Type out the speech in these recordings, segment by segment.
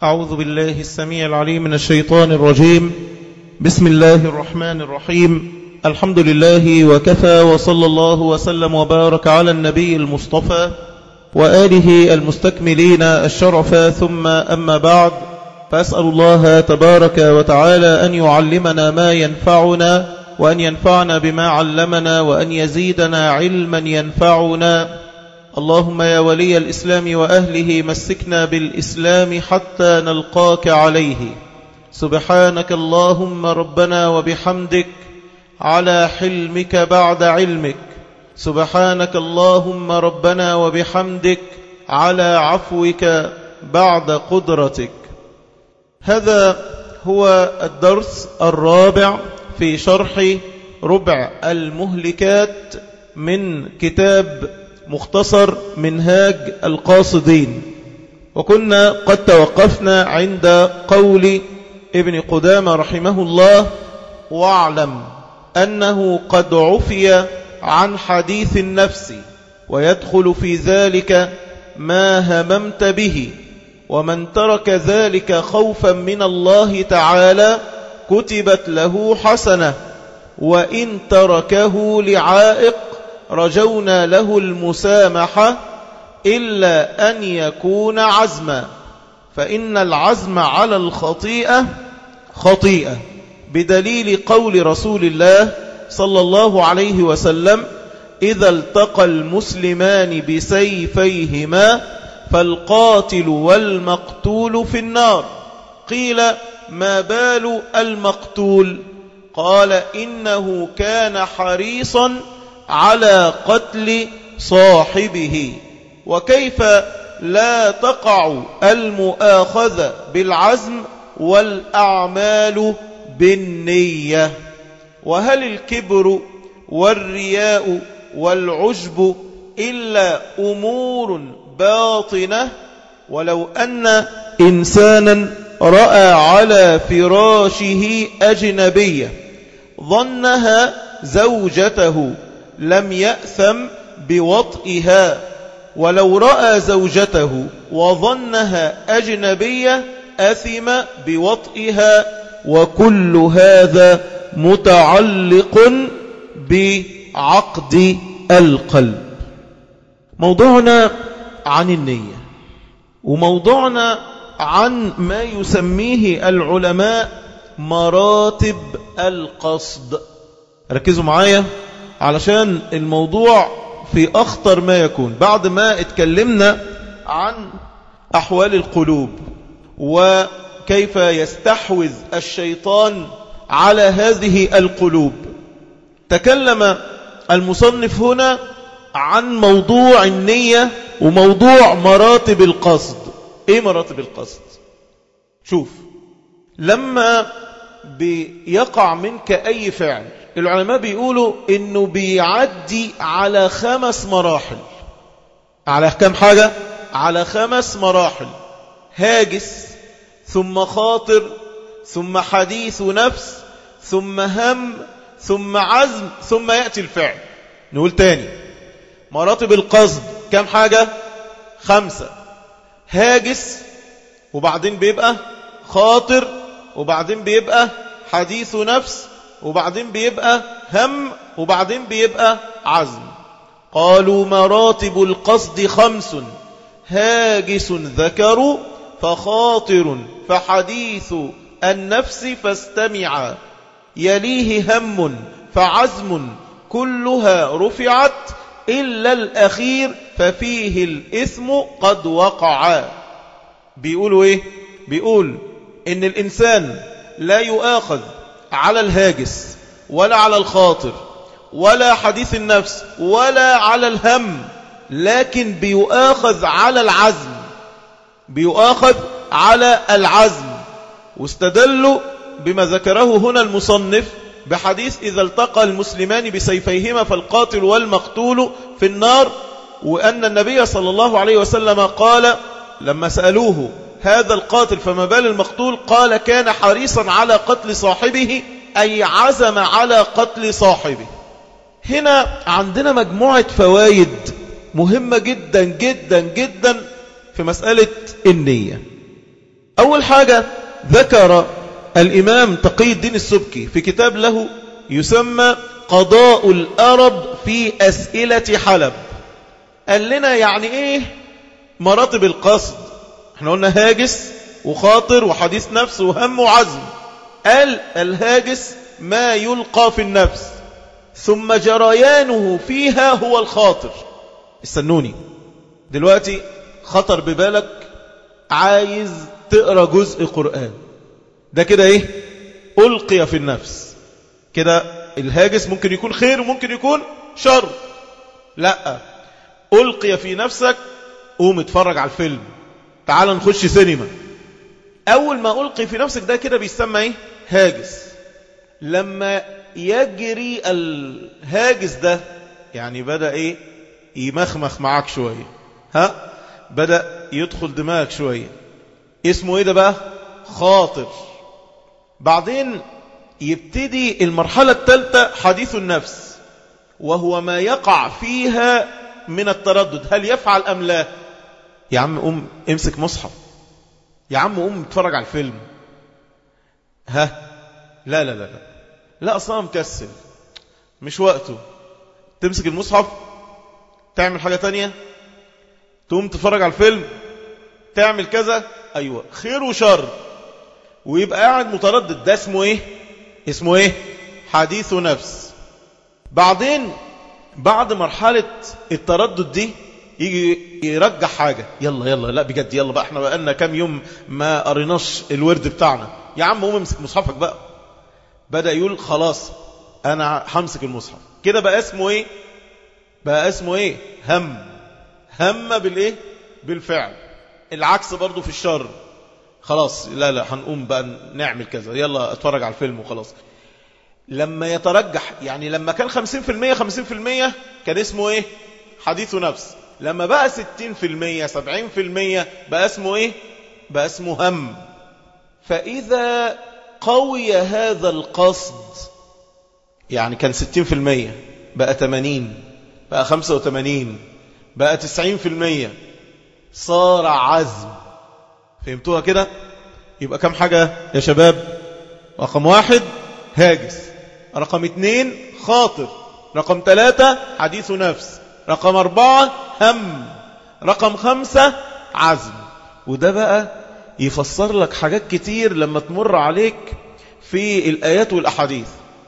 أعوذ بالله السميع العليم من الشيطان الرجيم بسم الله الرحمن الرحيم الحمد لله وكفى وصلى الله وسلم وبارك على النبي المصطفى وآله المستكملين الشرف ثم أما بعد فأسأل الله تبارك وتعالى أن يعلمنا ما ينفعنا وأن ينفعنا بما علمنا وأن يزيدنا علما ينفعنا اللهم يا ولي الإسلام وأهله مسكنا بالإسلام حتى نلقاك عليه سبحانك اللهم ربنا وبحمدك على حلمك بعد علمك سبحانك اللهم ربنا وبحمدك على عفوك بعد قدرتك هذا هو الدرس الرابع في شرح ربع المهلكات من كتاب مختصر منهاج القاصدين وكنا قد توقفنا عند قول ابن قدامة رحمه الله واعلم أنه قد عفي عن حديث النفس ويدخل في ذلك ما هممت به ومن ترك ذلك خوفا من الله تعالى كتبت له حسنة وإن تركه لعائق رجونا له المسامحة إلا أن يكون عزما فإن العزم على الخطيئة خطيئة بدليل قول رسول الله صلى الله عليه وسلم إذا التقى المسلمان بسيفيهما فالقاتل والمقتول في النار قيل ما بال المقتول قال إنه كان حريصا على قتل صاحبه وكيف لا تقع المؤاخذة بالعزم والأعمال بالنية وهل الكبر والرياء والعجب إلا أمور باطنة ولو أن إنسانا رأى على فراشه أجنبية ظنها زوجته لم يأثم بوطئها ولو رأى زوجته وظنها أجنبية أثم بوطئها وكل هذا متعلق بعقد القلب موضوعنا عن النية وموضوعنا عن ما يسميه العلماء مراتب القصد ركزوا معايا علشان الموضوع في أخطر ما يكون بعد ما اتكلمنا عن أحوال القلوب وكيف يستحوذ الشيطان على هذه القلوب تكلم المصنف هنا عن موضوع النية وموضوع مراتب القصد ايه مراتب القصد شوف لما بيقع منك اي فعل العلماء بيقولوا انه بيعدي على خمس مراحل على كم حاجة على خمس مراحل هاجس ثم خاطر ثم حديث نفس ثم هم ثم عزم ثم يأتي الفعل نقول تاني مراتب القصد كم حاجة خمسة هاجس وبعدين بيبقى خاطر وبعدين بيبقى حديث نفس وبعدين بيبقى هم وبعدين بيبقى عزم قالوا مراتب القصد خمس هاجس ذكر فخاطر فحديث النفس فاستمع يليه هم فعزم كلها رفعت إلا الأخير ففيه الإثم قد وقع بيقولوا إيه بيقول إن الإنسان لا يؤاخذ على الهاجس ولا على الخاطر ولا حديث النفس ولا على الهم لكن بيؤاخذ على العزم بيؤاخذ على العزم واستدلوا بما ذكره هنا المصنف بحديث إذا التقى المسلمان بسيفيهما فالقاتل والمقتول في النار وأن النبي صلى الله عليه وسلم قال لما سألوه هذا القاتل فما بال المقتول قال كان حريصا على قتل صاحبه أي عزم على قتل صاحبه هنا عندنا مجموعة فوائد مهمة جدا جدا جدا في مسألة النية أول حاجة ذكر الإمام تقي الدين السبكي في كتاب له يسمى قضاء الأرب في أسئلة حلب قال لنا يعني إيه مراتب القصد احنا قلنا هاجس وخاطر وحديث نفس وهم وعزم قال الهاجس ما يلقى في النفس ثم جريانه فيها هو الخاطر استنوني دلوقتي خطر ببالك عايز تقرأ جزء قرآن ده كده ايه ألقي في النفس كده الهاجس ممكن يكون خير وممكن يكون شر لا ألقي في نفسك قوم اتفرج على الفيلم تعال نخش سينما أول ما ألقي في نفسك ده كده بيسمى ايه هاجس لما يجري الهاجس ده يعني بدأ ايه يمخمخ معاك شوية ها بدأ يدخل دماغك شوية اسمه ايه ده بقى خاطر بعدين يبتدي المرحلة الثالثة حديث النفس وهو ما يقع فيها من التردد هل يفعل أم لا يا عم قوم امسك مصحف يا عم قوم اتفرج على الفيلم ها لا لا لا لا لا أصلا مكسل مش وقته تمسك المصحف تعمل حاجة تانية تقوم تتفرج على الفيلم تعمل كذا أيوة خير وشر ويبقى قاعد متردد ده اسمه ايه اسمه ايه حديث نفس بعدين بعد مرحلة التردد دي يجي يرجع حاجة يلا يلا لا بجد يلا بقى احنا بقالنا كام يوم ما قريناش الورد بتاعنا يا عم قوم امسك مصحفك بقى بدأ يقول خلاص انا همسك المصحف كده بقى اسمه ايه بقى اسمه ايه هم هم بالايه بالفعل العكس برضو في الشر خلاص لا لا هنقوم بقى نعمل كذا يلا اتفرج على الفيلم وخلاص لما يترجح يعني لما كان 50% 50% كان اسمه ايه حديث نفس لما بقى 60% 70% بقى اسمه ايه بقى اسمه هم فإذا قوي هذا القصد يعني كان 60% بقى 80 بقى 85 بقى 90% صار عزم فهمتوها كده يبقى كم حاجة يا شباب رقم واحد هاجس رقم اتنين خاطر رقم ثلاثة حديث نفس رقم أربعة هم رقم خمسة عزم وده بقى يفسر لك حاجات كتير لما تمر عليك في الآيات والأحاديث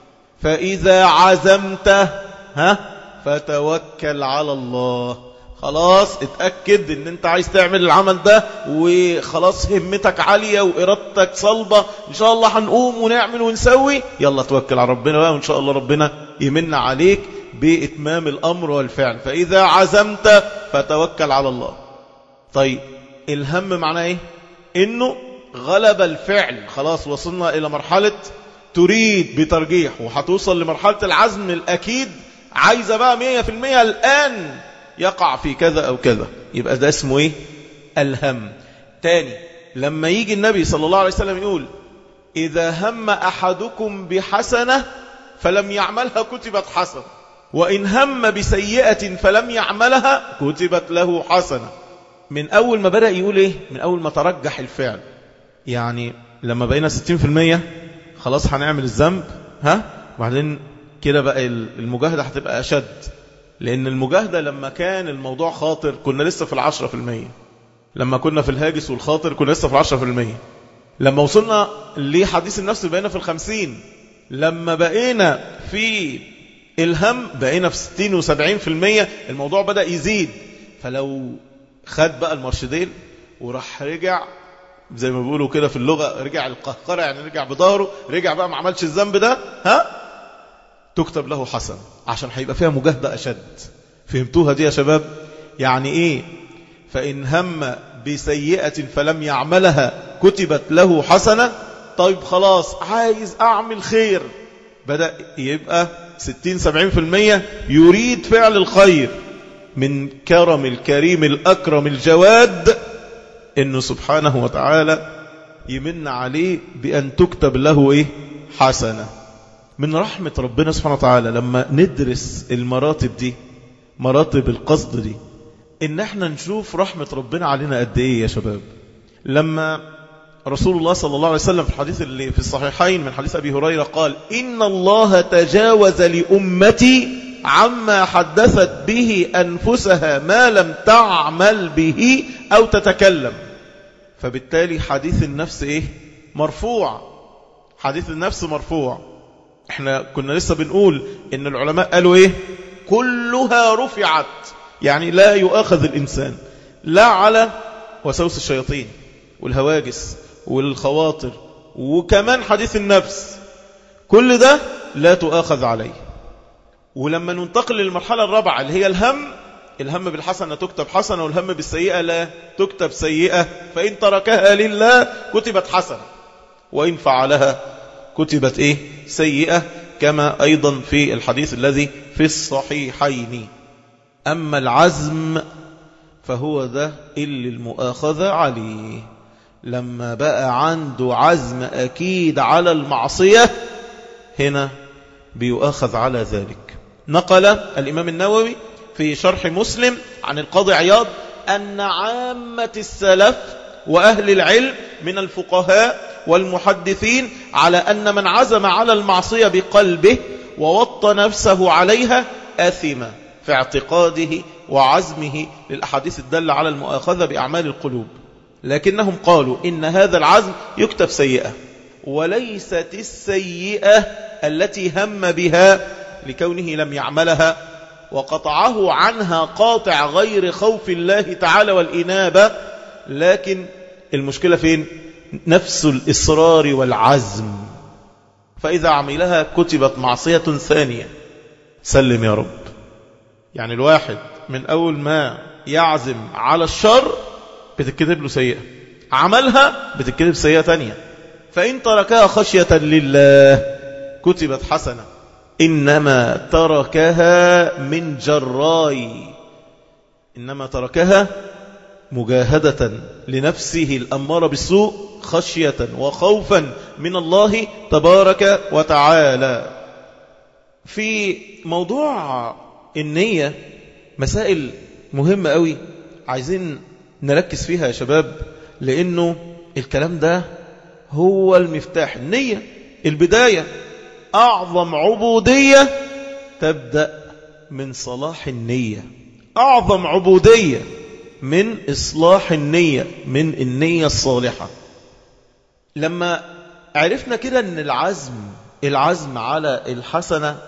فإذا عزمت ها فتوكل على الله خلاص اتأكد ان انت عايز تعمل العمل ده وخلاص همتك عالية وإرادتك صلبة ان شاء الله هنقوم ونعمل ونسوي يلا توكل على ربنا بقى وان شاء الله ربنا يمن عليك بإتمام الأمر والفعل فإذا عزمت فتوكل على الله طيب الهم معناه ايه انه غلب الفعل خلاص وصلنا الى مرحلة تريد بترجيح وهتوصل لمرحلة العزم الأكيد عايزة بقى مية في المية الآن يقع في كذا أو كذا يبقى ده اسمه إيه الهم تاني لما يجي النبي صلى الله عليه وسلم يقول إذا هم أحدكم بحسنة فلم يعملها كتبت حسنة وإن هم بسيئة فلم يعملها كتبت له حسنة من أول ما بدأ يقول إيه من أول ما ترجح الفعل يعني لما بقينا 60% خلاص هنعمل الذنب ها وبعدين كده بقى المجاهدة هتبقى أشد لأن المجاهدة لما كان الموضوع خاطر كنا لسه في العشرة في المية لما كنا في الهاجس والخاطر كنا لسه في العشرة في المية لما وصلنا لحديث النفس بقينا في الخمسين لما بقينا في الهم بقينا في ستين وسبعين في المية الموضوع بدأ يزيد فلو خد بقى المرشدين وراح رجع زي ما بيقولوا كده في اللغة رجع القهقرة يعني رجع بظهره رجع بقى ما عملش الذنب ده ها تكتب له حسن عشان هيبقى فيها مجاهدة أشد فهمتوها دي يا شباب يعني إيه فإن هم بسيئة فلم يعملها كتبت له حسنة طيب خلاص عايز أعمل خير بدأ يبقى 60-70% يريد فعل الخير من كرم الكريم الأكرم الجواد إنه سبحانه وتعالى يمن عليه بأن تكتب له إيه حسنة من رحمة ربنا سبحانه وتعالى لما ندرس المراتب دي مراتب القصد دي ان احنا نشوف رحمة ربنا علينا قد ايه يا شباب لما رسول الله صلى الله عليه وسلم في الحديث اللي في الصحيحين من حديث أبي هريرة قال إن الله تجاوز لأمتي عما حدثت به أنفسها ما لم تعمل به أو تتكلم فبالتالي حديث النفس إيه مرفوع حديث النفس مرفوع احنا كنا لسه بنقول ان العلماء قالوا ايه كلها رفعت يعني لا يؤاخذ الإنسان لا على وسوس الشياطين والهواجس والخواطر وكمان حديث النفس كل ده لا تؤاخذ عليه ولما ننتقل للمرحلة الرابعة اللي هي الهم الهم بالحسنة تكتب حسنة والهم بالسيئة لا تكتب سيئة فإن تركها لله كتبت حسنة وإن فعلها كتبت إيه سيئة كما أيضا في الحديث الذي في الصحيحين أما العزم فهو ده اللي المؤاخذة عليه لما بقى عنده عزم أكيد على المعصية هنا بيؤاخذ على ذلك نقل الإمام النووي في شرح مسلم عن القاضي عياض أن عامة السلف وأهل العلم من الفقهاء والمحدثين على أن من عزم على المعصية بقلبه ووط نفسه عليها أثم في اعتقاده وعزمه للأحاديث الدالة على المؤاخذة بأعمال القلوب لكنهم قالوا إن هذا العزم يكتب سيئة وليست السيئة التي هم بها لكونه لم يعملها وقطعه عنها قاطع غير خوف الله تعالى والإنابة لكن المشكلة فين نفس الإصرار والعزم فإذا عملها كتبت معصية ثانية سلم يا رب يعني الواحد من أول ما يعزم على الشر بتكتب له سيئة عملها بتكتب سيئة تانية فإن تركها خشية لله كتبت حسنة إنما تركها من جراي إنما تركها مجاهدة لنفسه الأمارة بالسوء خشية وخوفا من الله تبارك وتعالى في موضوع النية مسائل مهمة قوي عايزين نركز فيها يا شباب لأنه الكلام ده هو المفتاح النية البداية أعظم عبودية تبدأ من صلاح النية أعظم عبودية من إصلاح النية من النية الصالحة لما عرفنا كده أن العزم العزم على الحسنة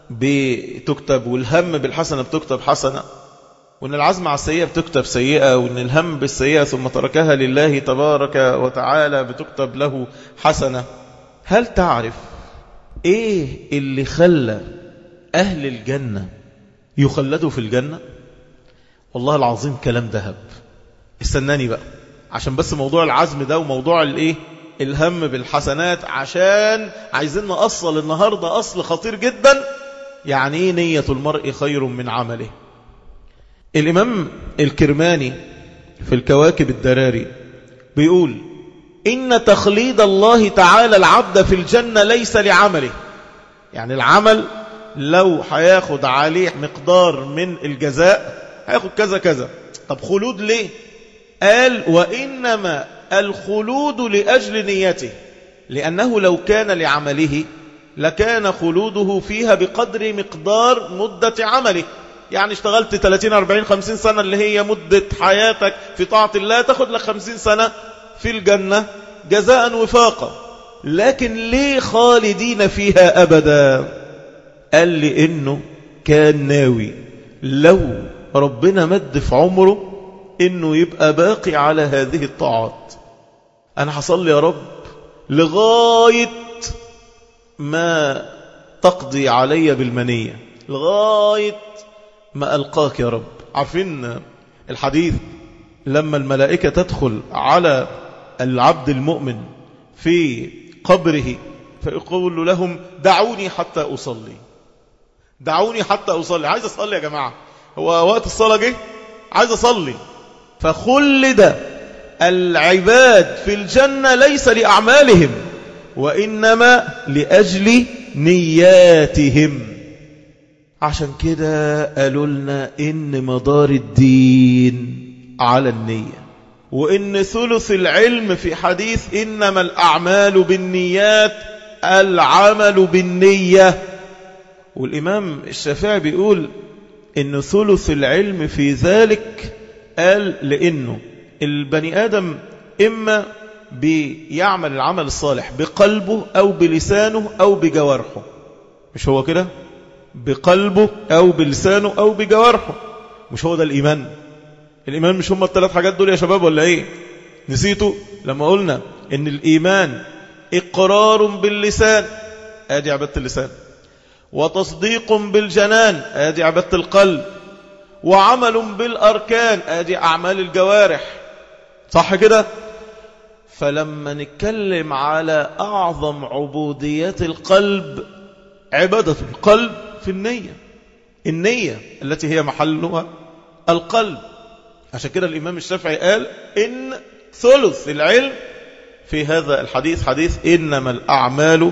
بتكتب والهم بالحسنة بتكتب حسنة وأن العزم على السيئة بتكتب سيئة وأن الهم بالسيئة ثم تركها لله تبارك وتعالى بتكتب له حسنة هل تعرف إيه اللي خلى أهل الجنة يخلدوا في الجنة والله العظيم كلام ذهب استناني بقى عشان بس موضوع العزم ده وموضوع الايه الهم بالحسنات عشان عايزين نأصل النهاردة أصل خطير جدا يعني ايه نية المرء خير من عمله الإمام الكرماني في الكواكب الدراري بيقول إن تخليد الله تعالى العبد في الجنة ليس لعمله يعني العمل لو هياخد عليه مقدار من الجزاء هياخد كذا كذا طب خلود ليه قال وإنما الخلود لأجل نيته لأنه لو كان لعمله لكان خلوده فيها بقدر مقدار مدة عمله يعني اشتغلت 30 40 50 سنة اللي هي مدة حياتك في طاعة الله تاخد لك 50 سنة في الجنة جزاء وفاقا لكن ليه خالدين فيها أبدا قال لي إنه كان ناوي لو ربنا مد في عمره إنه يبقى باقي على هذه الطاعات أنا حصل يا رب لغاية ما تقضي علي بالمنية لغاية ما ألقاك يا رب عارفين الحديث لما الملائكة تدخل على العبد المؤمن في قبره فيقول لهم دعوني حتى أصلي دعوني حتى أصلي عايز أصلي يا جماعة هو وقت الصلاة جه عايز أصلي فخلد العباد في الجنة ليس لأعمالهم وإنما لأجل نياتهم عشان كده قالوا لنا إن مدار الدين على النية وإن ثلث العلم في حديث إنما الأعمال بالنيات العمل بالنية والإمام الشافعي بيقول إن ثلث العلم في ذلك قال لأنه البني آدم إما بيعمل العمل الصالح بقلبه أو بلسانه أو بجوارحه مش هو كده بقلبه أو بلسانه أو بجوارحه مش هو ده الإيمان الإيمان مش هم الثلاث حاجات دول يا شباب ولا إيه نسيتوا لما قلنا إن الإيمان إقرار باللسان آدي عبادة اللسان وتصديق بالجنان آدي عبادة القلب وعمل بالأركان آدي أعمال الجوارح صح كده فلما نتكلم على أعظم عبوديات القلب عبادة القلب في النية النية التي هي محلها القلب عشان كده الإمام الشافعي قال إن ثلث العلم في هذا الحديث حديث إنما الأعمال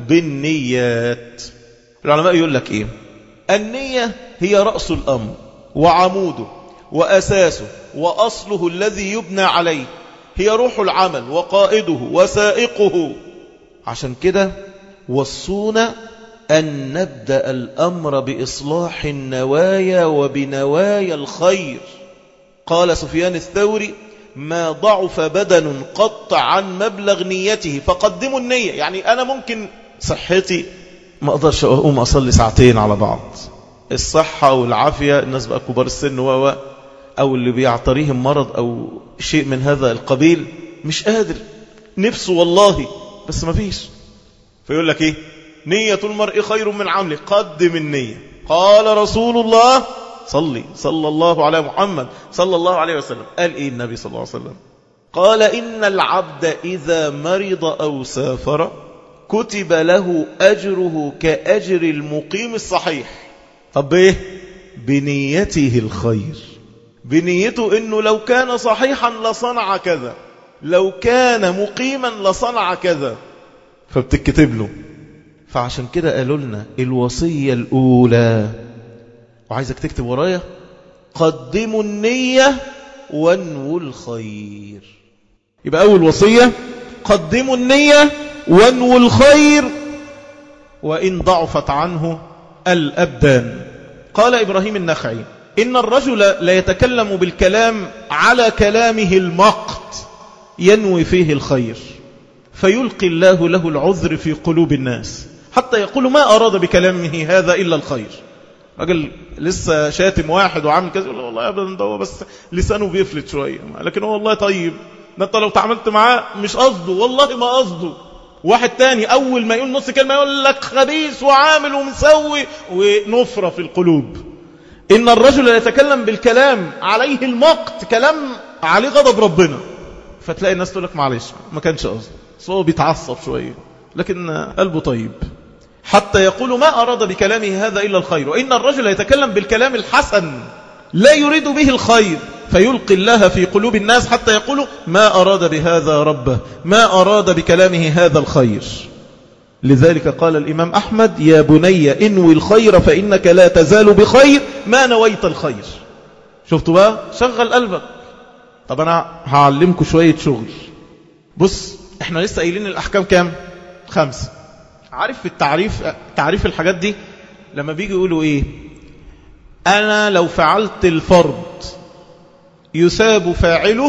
بالنيات العلماء يقول لك إيه النية هي رأس الأمر وعموده وأساسه وأصله الذي يبنى عليه هي روح العمل وقائده وسائقه عشان كده وصونا أن نبدأ الأمر بإصلاح النوايا وبنوايا الخير قال سفيان الثوري ما ضعف بدن قط عن مبلغ نيته فقدموا النية يعني أنا ممكن صحتي ما أقدرش أقوم أصلي ساعتين على بعض الصحة والعافية الناس بقى كبار السن و أو اللي بيعتريهم مرض أو شيء من هذا القبيل مش قادر نفسه والله بس ما فيش فيقول لك إيه نية المرء خير من عمله قدم النية قال رسول الله صلي صلى الله على محمد صلى الله عليه وسلم قال إيه النبي صلى الله عليه وسلم قال إن العبد إذا مرض أو سافر كتب له أجره كأجر المقيم الصحيح طب إيه بنيته الخير بنيته إنه لو كان صحيحا لصنع كذا لو كان مقيما لصنع كذا فبتكتب له فعشان كده قالوا لنا الوصية الأولى وعايزك تكتب ورايا قدموا النية وانووا الخير يبقى أول وصية قدموا النية وانووا الخير وإن ضعفت عنه الأبدان قال إبراهيم النخعي إن الرجل لا يتكلم بالكلام على كلامه المقت ينوي فيه الخير فيلقي الله له العذر في قلوب الناس حتى يقول ما أراد بكلامه هذا إلا الخير راجل لسه شاتم واحد وعامل كذا يقول والله ابدا ده هو بس لسانه بيفلت شويه لكن هو والله طيب ده انت لو تعاملت معاه مش قصده والله ما قصده واحد تاني اول ما يقول نص كلمه يقول لك خبيث وعامل ومسوي ونفره في القلوب ان الرجل يتكلم بالكلام عليه المقت كلام عليه غضب ربنا فتلاقي الناس تقول لك معلش ما كانش قصده بس هو بيتعصب شويه لكن قلبه طيب حتى يقول ما أراد بكلامه هذا إلا الخير وإن الرجل يتكلم بالكلام الحسن لا يريد به الخير فيلقي الله في قلوب الناس حتى يقولوا ما أراد بهذا ربه ما أراد بكلامه هذا الخير لذلك قال الإمام أحمد يا بني إنوي الخير فإنك لا تزال بخير ما نويت الخير شفتوا بقى شغل قلبك طب أنا هعلمكم شوية شغل بص احنا لسه قايلين الأحكام كام خمسة عارف في التعريف تعريف الحاجات دي لما بيجي يقولوا ايه انا لو فعلت الفرض يثاب فاعله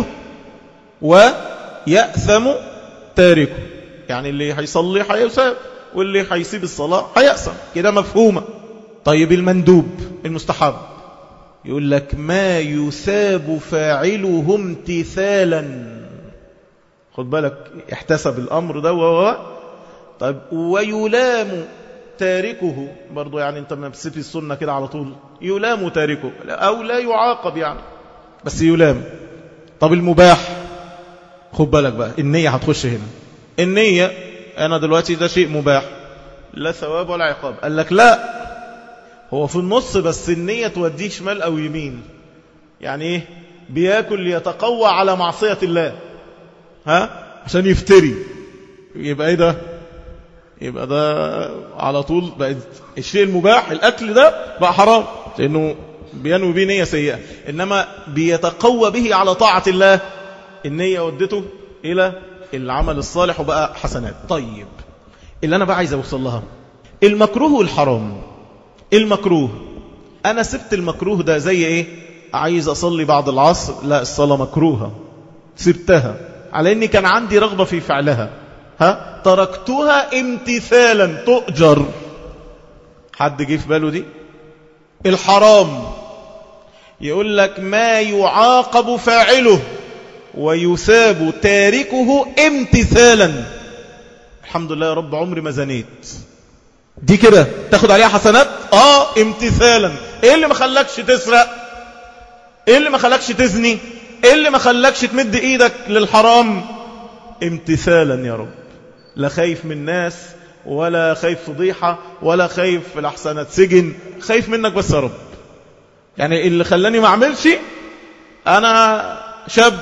ويأثم تاركه يعني اللي هيصلي هيثاب واللي هيسيب الصلاة هيأثم كده مفهومة طيب المندوب المستحب يقول لك ما يثاب فاعله امتثالا خد بالك احتسب الأمر ده وهو طيب ويلام تاركه برضو يعني انت ما بتسيب السنة كده على طول يلام تاركه أو لا يعاقب يعني بس يلام طب المباح خد بالك بقى النية هتخش هنا النية أنا دلوقتي ده شيء مباح لا ثواب ولا عقاب قال لك لا هو في النص بس النية توديه شمال أو يمين يعني ايه بياكل ليتقوى على معصية الله ها عشان يفتري يبقى ايه ده يبقى ده على طول بقى الشيء المباح الأكل ده بقى حرام لأنه بينوي به نية سيئة إنما بيتقوى به على طاعة الله النية ودته إلى العمل الصالح وبقى حسنات طيب اللي أنا بقى عايز أوصل لها المكروه والحرام المكروه أنا سبت المكروه ده زي إيه عايز أصلي بعد العصر لا الصلاة مكروهة سبتها على أني كان عندي رغبة في فعلها ها تركتها امتثالا تؤجر حد جه في باله دي الحرام يقول لك ما يعاقب فاعله ويثاب تاركه امتثالا الحمد لله يا رب عمري ما زنيت دي كده تاخد عليها حسنات اه امتثالا ايه اللي ما خلاكش تسرق ايه اللي ما خلاكش تزني ايه اللي ما خلاكش تمد ايدك للحرام امتثالا يا رب لا خايف من الناس ولا خايف فضيحة ولا خايف في الأحسنة سجن خايف منك بس يا رب يعني اللي خلاني ما اعملش أنا شاب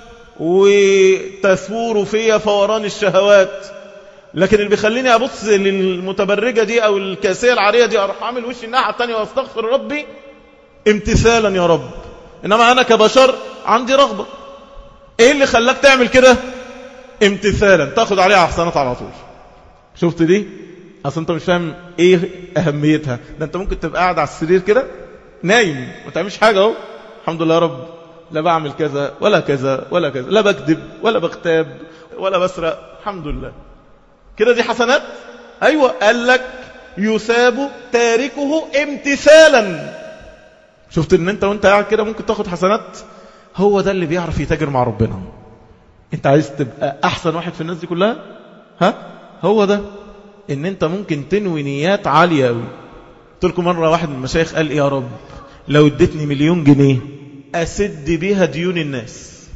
وتثور فيا فوران الشهوات لكن اللي بيخليني أبص للمتبرجة دي أو الكاسية العارية دي أروح أعمل وشي الناحية التانية وأستغفر ربي امتثالا يا رب إنما أنا كبشر عندي رغبة إيه اللي خلاك تعمل كده امتثالا تاخد عليها أحسنات على طول شفت دي اصل انت مش فاهم ايه اهميتها ده انت ممكن تبقى قاعد على السرير كده نايم ما تعملش حاجه اهو الحمد لله يا رب لا بعمل كذا ولا كذا ولا كذا لا بكذب ولا بغتاب ولا بسرق الحمد لله كده دي حسنات ايوه قال لك يثاب تاركه امتثالا شفت ان انت وانت قاعد كده ممكن تاخد حسنات هو ده اللي بيعرف يتاجر مع ربنا انت عايز تبقى احسن واحد في الناس دي كلها ها هو ده ان انت ممكن تنوي نيات عالية قوي قلت لكم مرة واحد من المشايخ قال يا رب لو ادتني مليون جنيه اسد بيها ديون الناس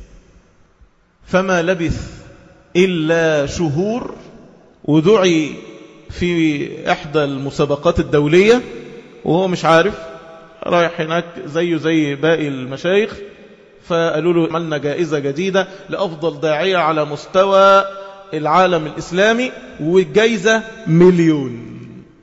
فما لبث الا شهور ودعي في احدى المسابقات الدولية وهو مش عارف رايح هناك زيه زي باقي المشايخ فقالوا له عملنا جائزة جديدة لأفضل داعية على مستوى العالم الإسلامي والجايزة مليون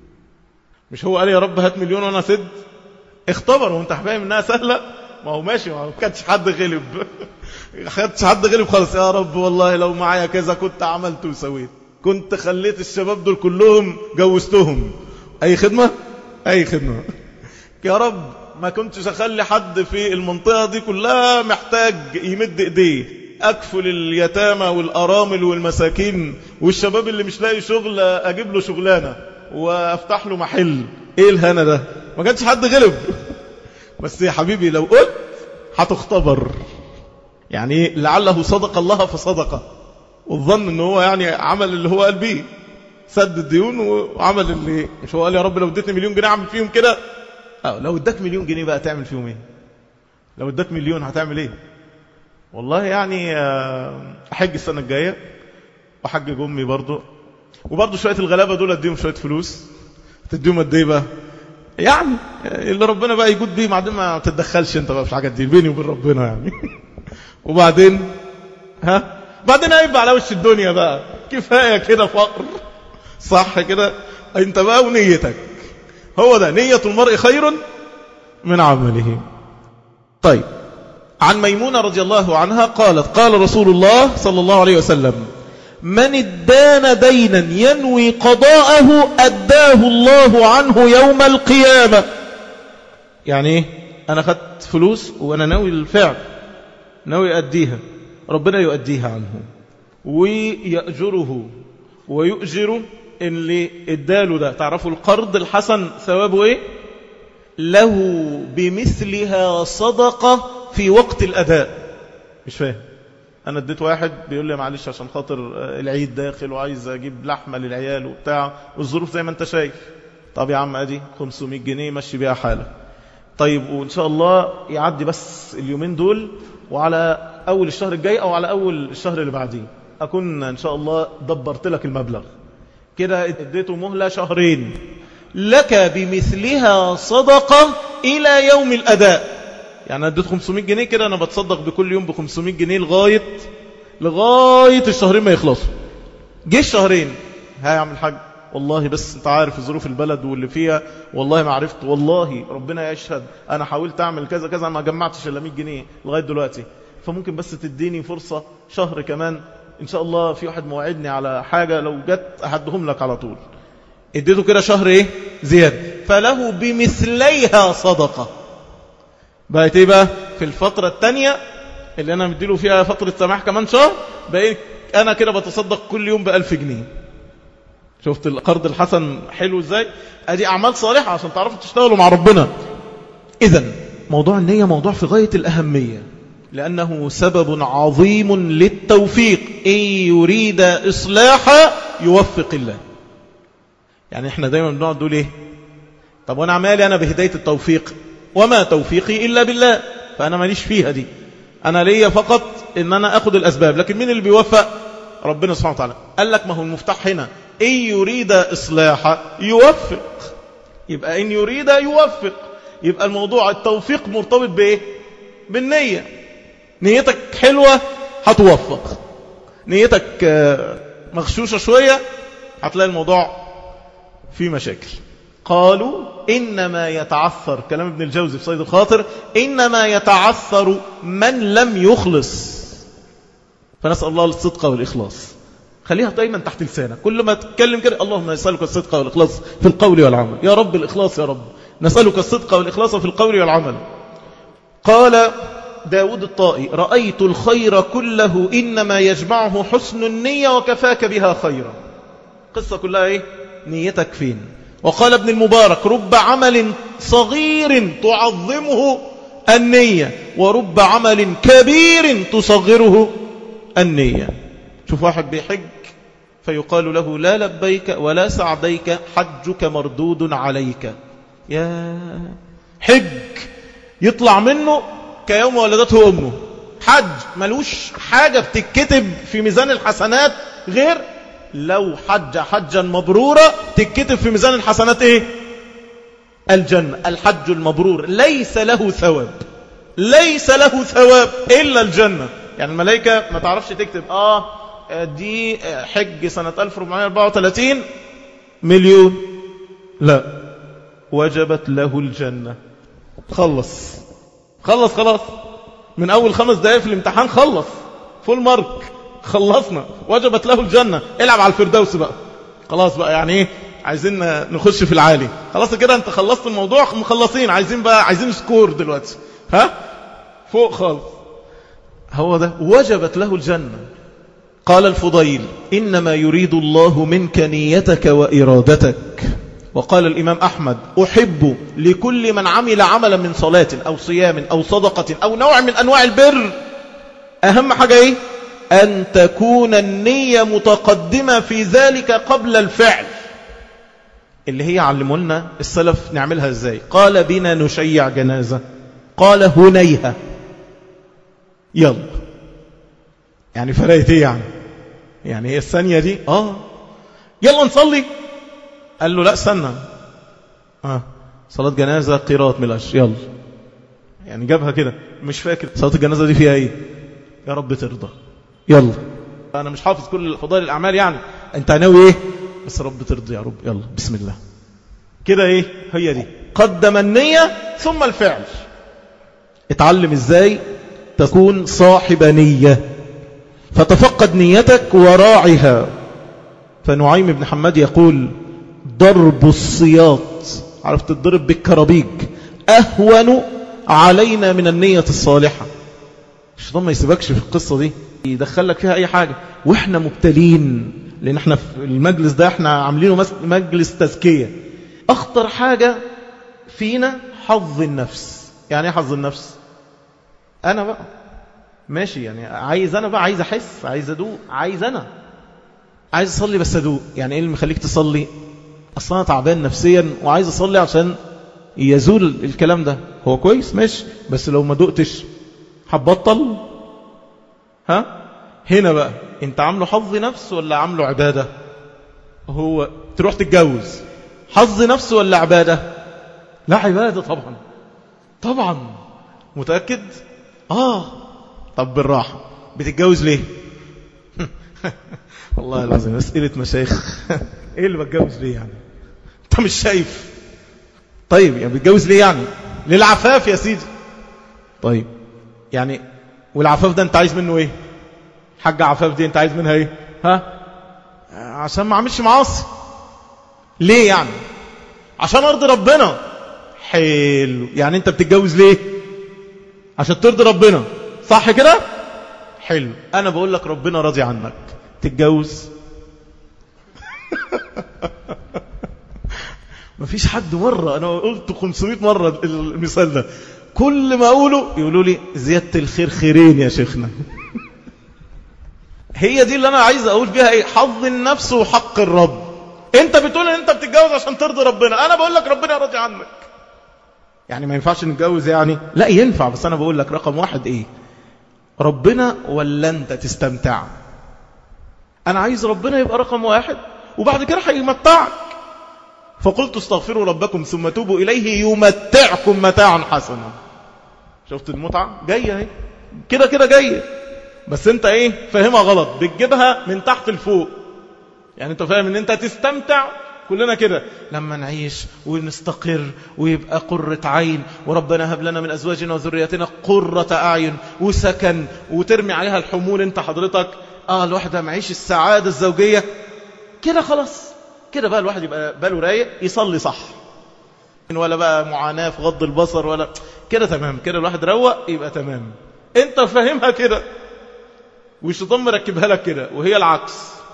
مش هو قال يا رب هات مليون وانا سد اختبر وانت فاهم انها سهلة ما هو ماشي ما كانش حد غلب ما كانش حد غلب خالص يا رب والله لو معايا كذا كنت عملت وسويت كنت خليت الشباب دول كلهم جوزتهم اي خدمة اي خدمة يا رب ما كنتش اخلي حد في المنطقة دي كلها محتاج يمد ايديه أكفل اليتامى والأرامل والمساكين والشباب اللي مش لاقي شغل أجيب له شغلانة وأفتح له محل إيه الهنا ده ما كانش حد غلب بس يا حبيبي لو قلت هتختبر يعني لعله صدق الله فصدقه والظن ان هو يعني عمل اللي هو قال بيه سد الديون وعمل اللي مش هو قال يا رب لو اديتني مليون جنيه اعمل فيهم كده اه لو اداك مليون جنيه بقى تعمل فيهم ايه لو اداك مليون هتعمل ايه والله يعني احج السنة الجاية وحج امي برضو وبرضو شوية الغلابة دول اديهم شوية فلوس تديهم قد ايه بقى يعني اللي ربنا بقى يجود بيه بعدين ما تتدخلش انت بقى في الحاجات دي بيني وبين ربنا يعني وبعدين ها بعدين هيبقى على وش الدنيا بقى كفاية كده فقر صح كده انت بقى ونيتك هو ده نية المرء خير من عمله طيب عن ميمونة رضي الله عنها قالت قال رسول الله صلى الله عليه وسلم من ادان دينا ينوي قضاءه أداه الله عنه يوم القيامة يعني ايه أنا خدت فلوس وأنا ناوي الفعل ناوي أديها ربنا يؤديها عنه ويأجره ويؤجر اللي اداله ده تعرفوا القرض الحسن ثوابه ايه له بمثلها صدقة في وقت الأداء مش فاهم أنا اديت واحد بيقول لي معلش عشان خاطر العيد داخل وعايز أجيب لحمة للعيال وبتاع والظروف زي ما أنت شايف طب يا عم أدي 500 جنيه مشي بيها حالة طيب وإن شاء الله يعدي بس اليومين دول وعلى أول الشهر الجاي أو على أول الشهر اللي بعديه أكون إن شاء الله دبرت لك المبلغ كده اديته مهلة شهرين لك بمثلها صدقة إلى يوم الأداء يعني اديت 500 جنيه كده أنا بتصدق بكل يوم ب 500 جنيه لغاية لغاية الشهرين ما يخلصوا جه الشهرين ها يا عم الحاج والله بس انت عارف ظروف البلد واللي فيها والله ما عرفت والله ربنا يشهد انا حاولت اعمل كذا كذا ما جمعتش الا 100 جنيه لغايه دلوقتي فممكن بس تديني فرصة شهر كمان إن شاء الله في واحد موعدني على حاجة لو جت أحدهم لك على طول اديته كده شهر إيه زيادة فله بمثليها صدقة بقت إيه بقى في الفترة الثانية اللي أنا مديله فيها فترة سماح كمان شهر بقيت أنا كده بتصدق كل يوم بألف جنيه شفت القرض الحسن حلو ازاي ادي اعمال صالحة عشان تعرفوا تشتغلوا مع ربنا اذا موضوع النية موضوع في غاية الاهمية لانه سبب عظيم للتوفيق ان يريد اصلاحا يوفق الله يعني احنا دايما بنقعد نقول ايه طب وانا عمالي انا بهداية التوفيق وما توفيقي الا بالله فانا ماليش فيها دي انا ليا فقط ان انا اخد الاسباب لكن مين اللي بيوفق ربنا سبحانه وتعالى قال لك ما هو المفتاح هنا إن يريد إصلاحا يوفق يبقى إن يريد يوفق يبقى الموضوع التوفيق مرتبط بإيه بالنية نيتك حلوة هتوفق نيتك مغشوشة شوية هتلاقي الموضوع فيه مشاكل قالوا إنما يتعثر كلام ابن الجوزي في صيد الخاطر إنما يتعثر من لم يخلص فنسأل الله الصدق والإخلاص خليها دايما تحت لسانك كل ما تتكلم كده اللهم نسألك الصدق والإخلاص في القول والعمل يا رب الإخلاص يا رب نسألك الصدق والإخلاص في القول والعمل قال داود الطائي رأيت الخير كله إنما يجمعه حسن النية وكفاك بها خيرا قصة كلها إيه نيتك فين وقال ابن المبارك رب عمل صغير تعظمه النية ورب عمل كبير تصغره النية شوف واحد بيحج فيقال له لا لبيك ولا سعديك حجك مردود عليك يا حج يطلع منه كيوم ولدته أمه حج ملوش حاجة بتتكتب في ميزان الحسنات غير لو حج حجا مبرورا تتكتب في ميزان الحسنات ايه الجنة الحج المبرور ليس له ثواب ليس له ثواب إلا الجنة يعني الملائكة ما تعرفش تكتب آه دي حج سنة 1434 مليون لا وجبت له الجنة خلص خلص خلاص من أول خمس دقائق في الامتحان خلص فول مارك خلصنا وجبت له الجنة العب على الفردوس بقى خلاص بقى يعني ايه عايزين نخش في العالي خلاص كده انت خلصت الموضوع مخلصين عايزين بقى عايزين سكور دلوقتي ها فوق خالص هو ده وجبت له الجنة قال الفضيل إنما يريد الله منك نيتك وإرادتك وقال الإمام أحمد أحب لكل من عمل عملا من صلاة أو صيام أو صدقة أو نوع من أنواع البر أهم حاجة إيه أن تكون النية متقدمة في ذلك قبل الفعل اللي هي علمونا السلف نعملها إزاي قال بنا نشيع جنازة قال هنيها يلا يعني فرقت ايه يعني يعني هي الثانية دي اه يلا نصلي قال له لا استنى اه صلاة جنازة قراءة ملاش يلا يعني جابها كده مش فاكر صلاة الجنازة دي فيها ايه يا رب ترضى يلا انا مش حافظ كل فضائل الاعمال يعني انت ناوي ايه بس رب ترضى يا رب يلا بسم الله كده ايه هي دي قدم النية ثم الفعل اتعلم ازاي تكون صاحب نية فتفقد نيتك وراعها فنعيم بن حماد يقول ضرب الصياط عرفت تضرب بالكرابيج أهون علينا من النية الصالحة الشيطان ما يسيبكش في القصة دي يدخلك فيها أي حاجة وإحنا مبتلين لأن إحنا في المجلس ده إحنا عاملينه مجلس تزكية أخطر حاجة فينا حظ النفس يعني ايه حظ النفس أنا بقى ماشي يعني عايز أنا بقى عايز أحس عايز أدوق عايز أنا عايز أصلي بس أدوق يعني إيه اللي مخليك تصلي أصلا أنا تعبان نفسيا وعايز أصلي عشان يزول الكلام ده هو كويس ماشي بس لو ما دقتش هتبطل ها هنا بقى انت عامله حظ نفس ولا عامله عبادة هو تروح تتجوز حظ نفس ولا عبادة لا عبادة طبعا طبعا متأكد آه طب بالراحة بتتجوز ليه والله العظيم أسئلة مشايخ ايه اللي بتجوز ليه يعني انت مش شايف طيب يعني بتجوز ليه يعني للعفاف يا سيدي طيب يعني والعفاف ده انت عايز منه ايه حاج عفاف دي انت عايز منها ايه ها عشان ما عملش معاصي ليه يعني عشان ارضي ربنا حلو يعني انت بتتجوز ليه عشان ترضي ربنا صح كده حلو انا بقول لك ربنا راضي عنك تتجوز مفيش حد مرة أنا قلت 500 مرة المثال ده كل ما أقوله يقولوا لي زيادة الخير خيرين يا شيخنا هي دي اللي أنا عايز أقول بيها إيه حظ النفس وحق الرب أنت بتقول أن أنت بتتجوز عشان ترضي ربنا أنا بقول لك ربنا راضي عنك يعني ما ينفعش نتجوز يعني لا ينفع بس أنا بقول لك رقم واحد إيه ربنا ولا أنت تستمتع أنا عايز ربنا يبقى رقم واحد وبعد كده هيمتعك فقلت استغفروا ربكم ثم توبوا إليه يمتعكم متاعا حسنا شفت المتعة جاية اهي كده كده جاية بس انت ايه فاهمها غلط بتجيبها من تحت لفوق يعني انت فاهم ان انت تستمتع كلنا كده لما نعيش ونستقر ويبقى قرة عين وربنا هب لنا من أزواجنا وذرياتنا قرة أعين وسكن وترمي عليها الحمول انت حضرتك اه الواحد معيش السعادة الزوجية كده خلاص كده بقى الواحد يبقى باله رايق يصلي صح ولا بقى معاناة في غض البصر ولا كده تمام كده الواحد روق يبقى تمام انت فاهمها كده والشيطان مركبها لك كده وهي العكس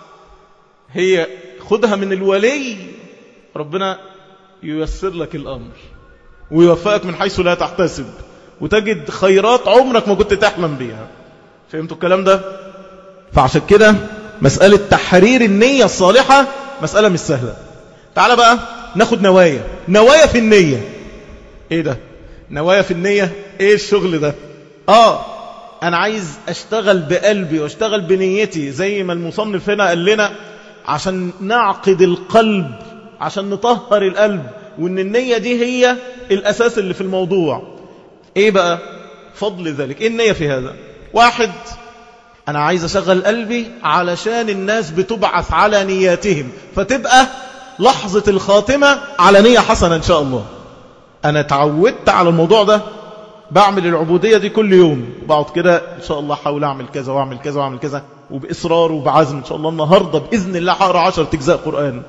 هي خدها من الولي ربنا ييسر لك الأمر ويوفقك من حيث لا تحتسب وتجد خيرات عمرك ما كنت تحلم بيها فهمتوا الكلام ده فعشان كده مسألة تحرير النية الصالحة مسألة مش سهلة تعال بقى ناخد نوايا نوايا في النية ايه ده نوايا في النية ايه الشغل ده اه انا عايز اشتغل بقلبي واشتغل بنيتي زي ما المصنف هنا قال لنا عشان نعقد القلب عشان نطهر القلب وان النية دي هي الاساس اللي في الموضوع ايه بقى فضل ذلك ايه النية في هذا واحد أنا عايز أشغل قلبي علشان الناس بتبعث على نياتهم فتبقى لحظة الخاتمة على نية حسنة إن شاء الله أنا تعودت على الموضوع ده بعمل العبودية دي كل يوم وبقعد كده إن شاء الله حاول أعمل كذا وأعمل كذا وأعمل كذا وبإصرار وبعزم إن شاء الله النهاردة بإذن الله هقرأ عشر تجزاء قرآن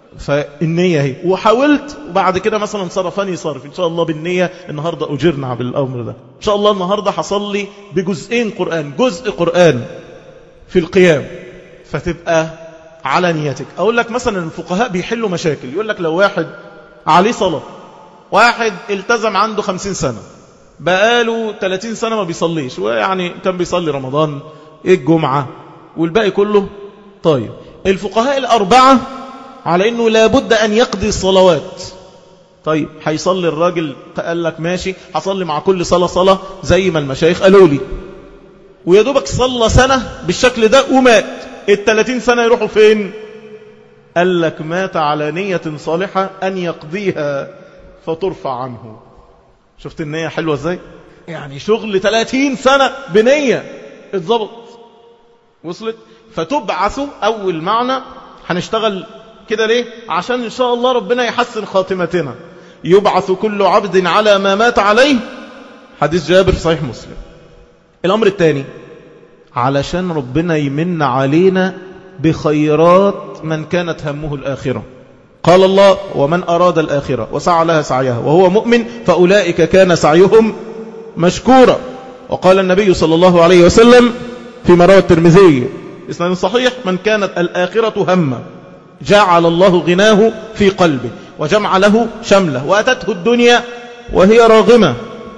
فالنية هي وحاولت وبعد كده مثلا صرفاني صرف إن شاء الله بالنية النهاردة أجرنا بالأمر ده إن شاء الله النهاردة حصل بجزئين قرآن جزء قرآن في القيام فتبقى على نيتك أقول لك مثلا الفقهاء بيحلوا مشاكل يقول لك لو واحد عليه صلاة واحد التزم عنده خمسين سنة بقاله 30 سنة ما بيصليش ويعني كان بيصلي رمضان الجمعة والباقي كله طيب الفقهاء الأربعة على أنه لابد أن يقضي الصلوات طيب هيصلي الراجل قال لك ماشي هصلي مع كل صلاة صلاة زي ما المشايخ قالوا لي ويا دوبك صلى سنة بالشكل ده ومات التلاتين سنة يروحوا فين قال لك مات على نية صالحة أن يقضيها فترفع عنه شفت النية حلوة ازاي يعني شغل 30 سنة بنية اتظبط وصلت فتبعث أول معنى هنشتغل كده ليه عشان إن شاء الله ربنا يحسن خاتمتنا يبعث كل عبد على ما مات عليه حديث جابر في صحيح مسلم الأمر الثاني علشان ربنا يمن علينا بخيرات من كانت همه الآخرة قال الله ومن أراد الآخرة وسعى لها سعيها وهو مؤمن فأولئك كان سعيهم مشكورا وقال النبي صلى الله عليه وسلم في روى الترمذي إسناد صحيح من كانت الآخرة همه جعل الله غناه في قلبه وجمع له شمله وأتته الدنيا وهي راغمة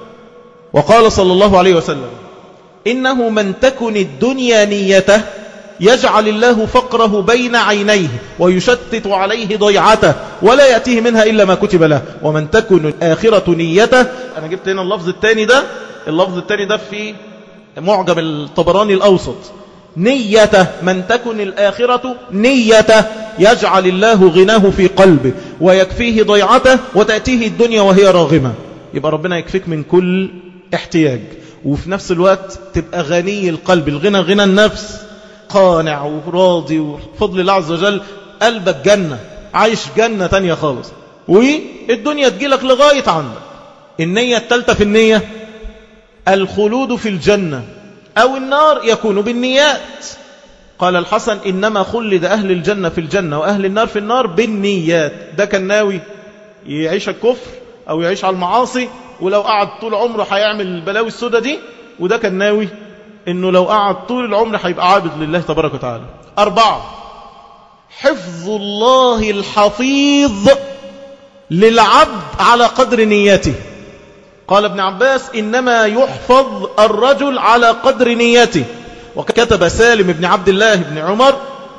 وقال صلى الله عليه وسلم إنه من تكن الدنيا نيته يجعل الله فقره بين عينيه ويشتت عليه ضيعته ولا يأتيه منها إلا ما كتب له ومن تكن الآخرة نيته أنا جبت هنا اللفظ الثاني ده اللفظ الثاني ده في معجم الطبراني الأوسط نيته من تكن الآخرة نيته يجعل الله غناه في قلبه ويكفيه ضيعته وتأتيه الدنيا وهي راغمة يبقى ربنا يكفيك من كل احتياج وفي نفس الوقت تبقى غني القلب الغنى غنى النفس قانع وراضي وفضل الله عز وجل قلبك جنة عايش جنة تانية خالص والدنيا تجيلك لغاية عندك النية التالتة في النية الخلود في الجنة أو النار يكون بالنيات قال الحسن إنما خلد أهل الجنة في الجنة وأهل النار في النار بالنيات ده كان ناوي يعيش الكفر أو يعيش على المعاصي ولو قعد طول عمره هيعمل البلاوي السودة دي وده كان ناوي إنه لو قعد طول العمر هيبقى عابد لله تبارك وتعالى أربعة حفظ الله الحفيظ للعبد على قدر نيته قال ابن عباس إنما يحفظ الرجل على قدر نيته وكتب سالم بن عبد الله بن عمر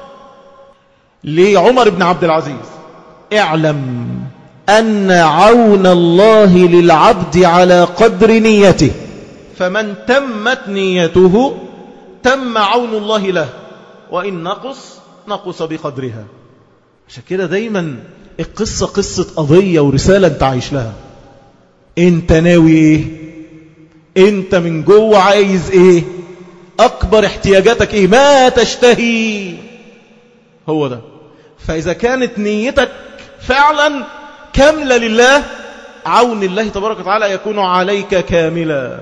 لعمر بن عبد العزيز اعلم أن عون الله للعبد على قدر نيته فمن تمت نيته تم عون الله له وإن نقص نقص بقدرها عشان كده دايما القصة قصة قضية ورسالة انت عايش لها انت ناوي ايه انت من جوه عايز ايه اكبر احتياجاتك ايه ما تشتهي هو ده فاذا كانت نيتك فعلا كاملة لله عون الله تبارك وتعالى يكون عليك كاملا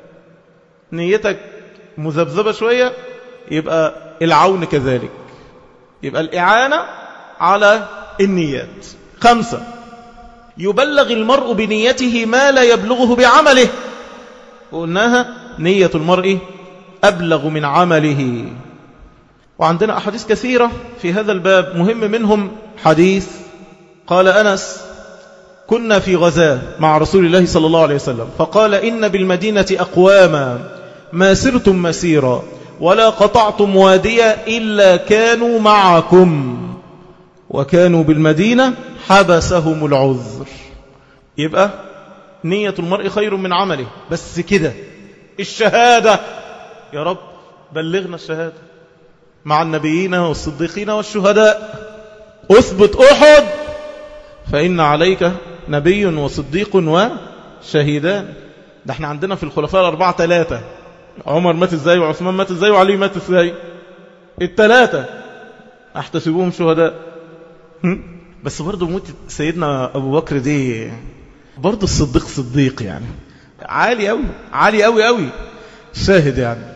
نيتك مذبذبة شوية يبقى العون كذلك يبقى الإعانة على النيات خمسة يبلغ المرء بنيته ما لا يبلغه بعمله وقلناها نية المرء أبلغ من عمله وعندنا أحاديث كثيرة في هذا الباب مهم منهم حديث قال أنس كنا في غزاة مع رسول الله صلى الله عليه وسلم فقال إن بالمدينة أقواما ما سرتم مسيرا ولا قطعتم واديا إلا كانوا معكم وكانوا بالمدينة حبسهم العذر يبقى نية المرء خير من عمله بس كده الشهادة يا رب بلغنا الشهادة مع النبيين والصديقين والشهداء أثبت أحد فإن عليك نبي وصديق وشهيدان ده احنا عندنا في الخلفاء الأربعة ثلاثة عمر مات ازاي وعثمان مات ازاي وعلي مات ازاي الثلاثة احتسبوهم شهداء بس برضه موت سيدنا أبو بكر دي برضه الصديق صديق يعني عالي أوي عالي أوي أوي شاهد يعني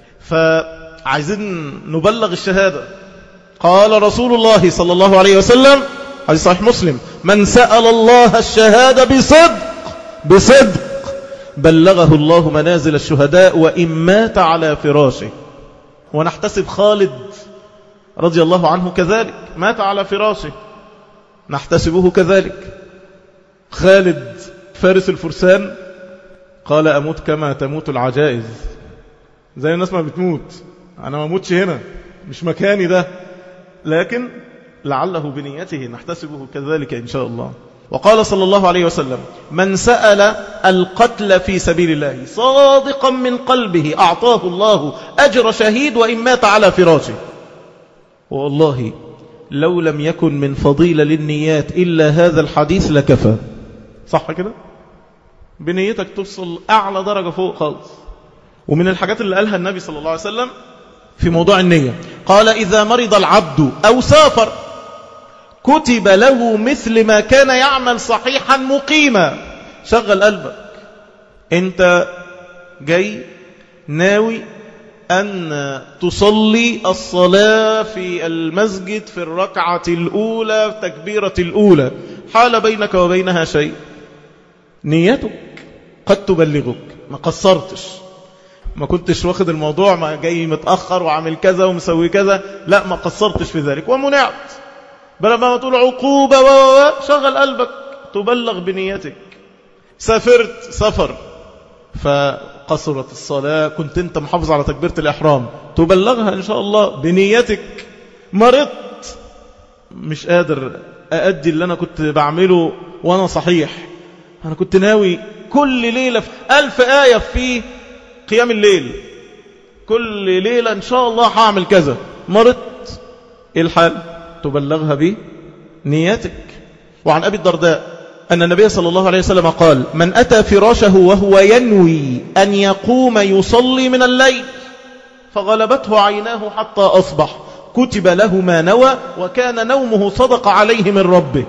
فعايزين نبلغ الشهادة قال رسول الله صلى الله عليه وسلم حديث صحيح مسلم من سأل الله الشهادة بصدق بصدق بلغه الله منازل الشهداء وإن مات على فراشه ونحتسب خالد رضي الله عنه كذلك مات على فراشه نحتسبه كذلك خالد فارس الفرسان قال أموت كما تموت العجائز زي الناس ما بتموت أنا ما أموتش هنا مش مكاني ده لكن لعله بنيته نحتسبه كذلك إن شاء الله وقال صلى الله عليه وسلم من سأل القتل في سبيل الله صادقا من قلبه أعطاه الله أجر شهيد وإن مات على فراشه والله لو لم يكن من فضيلة للنيات إلا هذا الحديث لكفى صح كده بنيتك توصل أعلى درجة فوق خالص ومن الحاجات اللي قالها النبي صلى الله عليه وسلم في موضوع النية قال إذا مرض العبد أو سافر كتب له مثل ما كان يعمل صحيحا مقيما شغل قلبك انت جاي ناوي أن تصلي الصلاة في المسجد في الركعة الأولى تكبيرة الأولى حال بينك وبينها شيء نيتك قد تبلغك ما قصرتش ما كنتش واخد الموضوع ما جاي متأخر وعامل كذا ومسوي كذا لا ما قصرتش في ذلك ومنعت بل ما تقول عقوبة و شغل قلبك تبلغ بنيتك سافرت سفر فقصرت الصلاة كنت انت محافظ على تكبيرة الإحرام تبلغها إن شاء الله بنيتك مرضت مش قادر أأدي اللي أنا كنت بعمله وأنا صحيح أنا كنت ناوي كل ليلة في ألف آية في قيام الليل كل ليلة إن شاء الله هعمل كذا مرضت إيه الحال تبلغها بنيتك وعن أبي الدرداء أن النبي صلى الله عليه وسلم قال من أتى فراشه وهو ينوي أن يقوم يصلي من الليل فغلبته عيناه حتى أصبح كتب له ما نوى وكان نومه صدق عليه من ربه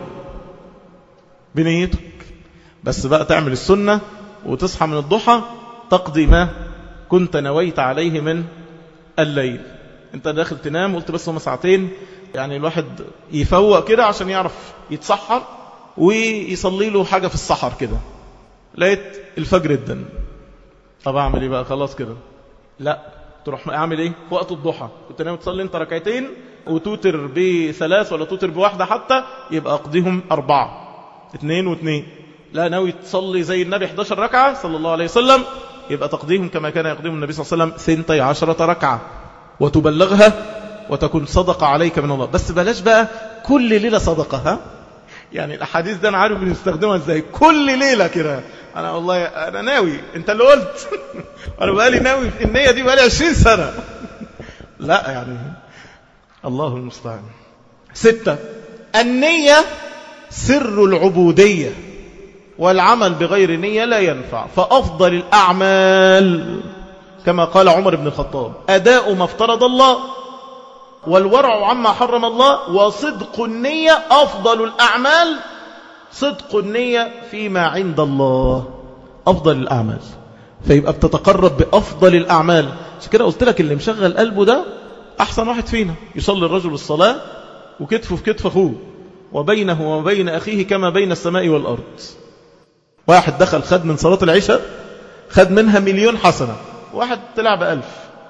بنيتك بس بقى تعمل السنة وتصحى من الضحى تقضي ما كنت نويت عليه من الليل انت داخل تنام قلت بس هما ساعتين يعني الواحد يفوق كده عشان يعرف يتصحر ويصلي له حاجة في الصحر كده لقيت الفجر الدن طب اعمل ايه بقى خلاص كده لا تروح اعمل ايه في وقت الضحى كنت ناوي تصلي انت ركعتين وتوتر بثلاث ولا توتر بواحدة حتى يبقى اقضيهم اربعة اثنين واثنين لا ناوي تصلي زي النبي 11 ركعة صلى الله عليه وسلم يبقى تقضيهم كما كان يقضيهم النبي صلى الله عليه وسلم ثنتي عشرة ركعة وتبلغها وتكون صدقة عليك من الله بس بلاش بقى كل ليلة صدقة ها يعني الأحاديث ده أنا عارف بنستخدمها إزاي كل ليلة كده أنا والله أنا ناوي أنت اللي قلت أنا بقالي ناوي في النية دي بقالي 20 سنة لا يعني الله المستعان ستة النية سر العبودية والعمل بغير نية لا ينفع فأفضل الأعمال كما قال عمر بن الخطاب أداء ما افترض الله والورع عما حرم الله وصدق النية أفضل الأعمال صدق النية فيما عند الله أفضل الأعمال فيبقى بتتقرب بأفضل الأعمال عشان كده قلت لك اللي مشغل قلبه ده أحسن واحد فينا يصلي الرجل الصلاة وكتفه في كتف أخوه وبينه وبين أخيه كما بين السماء والأرض واحد دخل خد من صلاة العشاء خد منها مليون حسنة واحد طلع بألف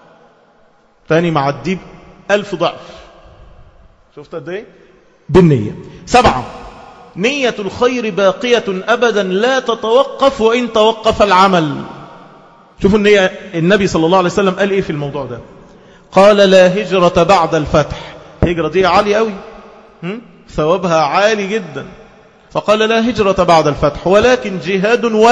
ثاني مع الديب ألف ضعف شفت قد ايه بالنية سبعة نية الخير باقية أبدا لا تتوقف وإن توقف العمل شوفوا النية النبي صلى الله عليه وسلم قال إيه في الموضوع ده قال لا هجرة بعد الفتح هجرة دي عالية قوي ثوابها عالي جدا فقال لا هجرة بعد الفتح ولكن جهاد و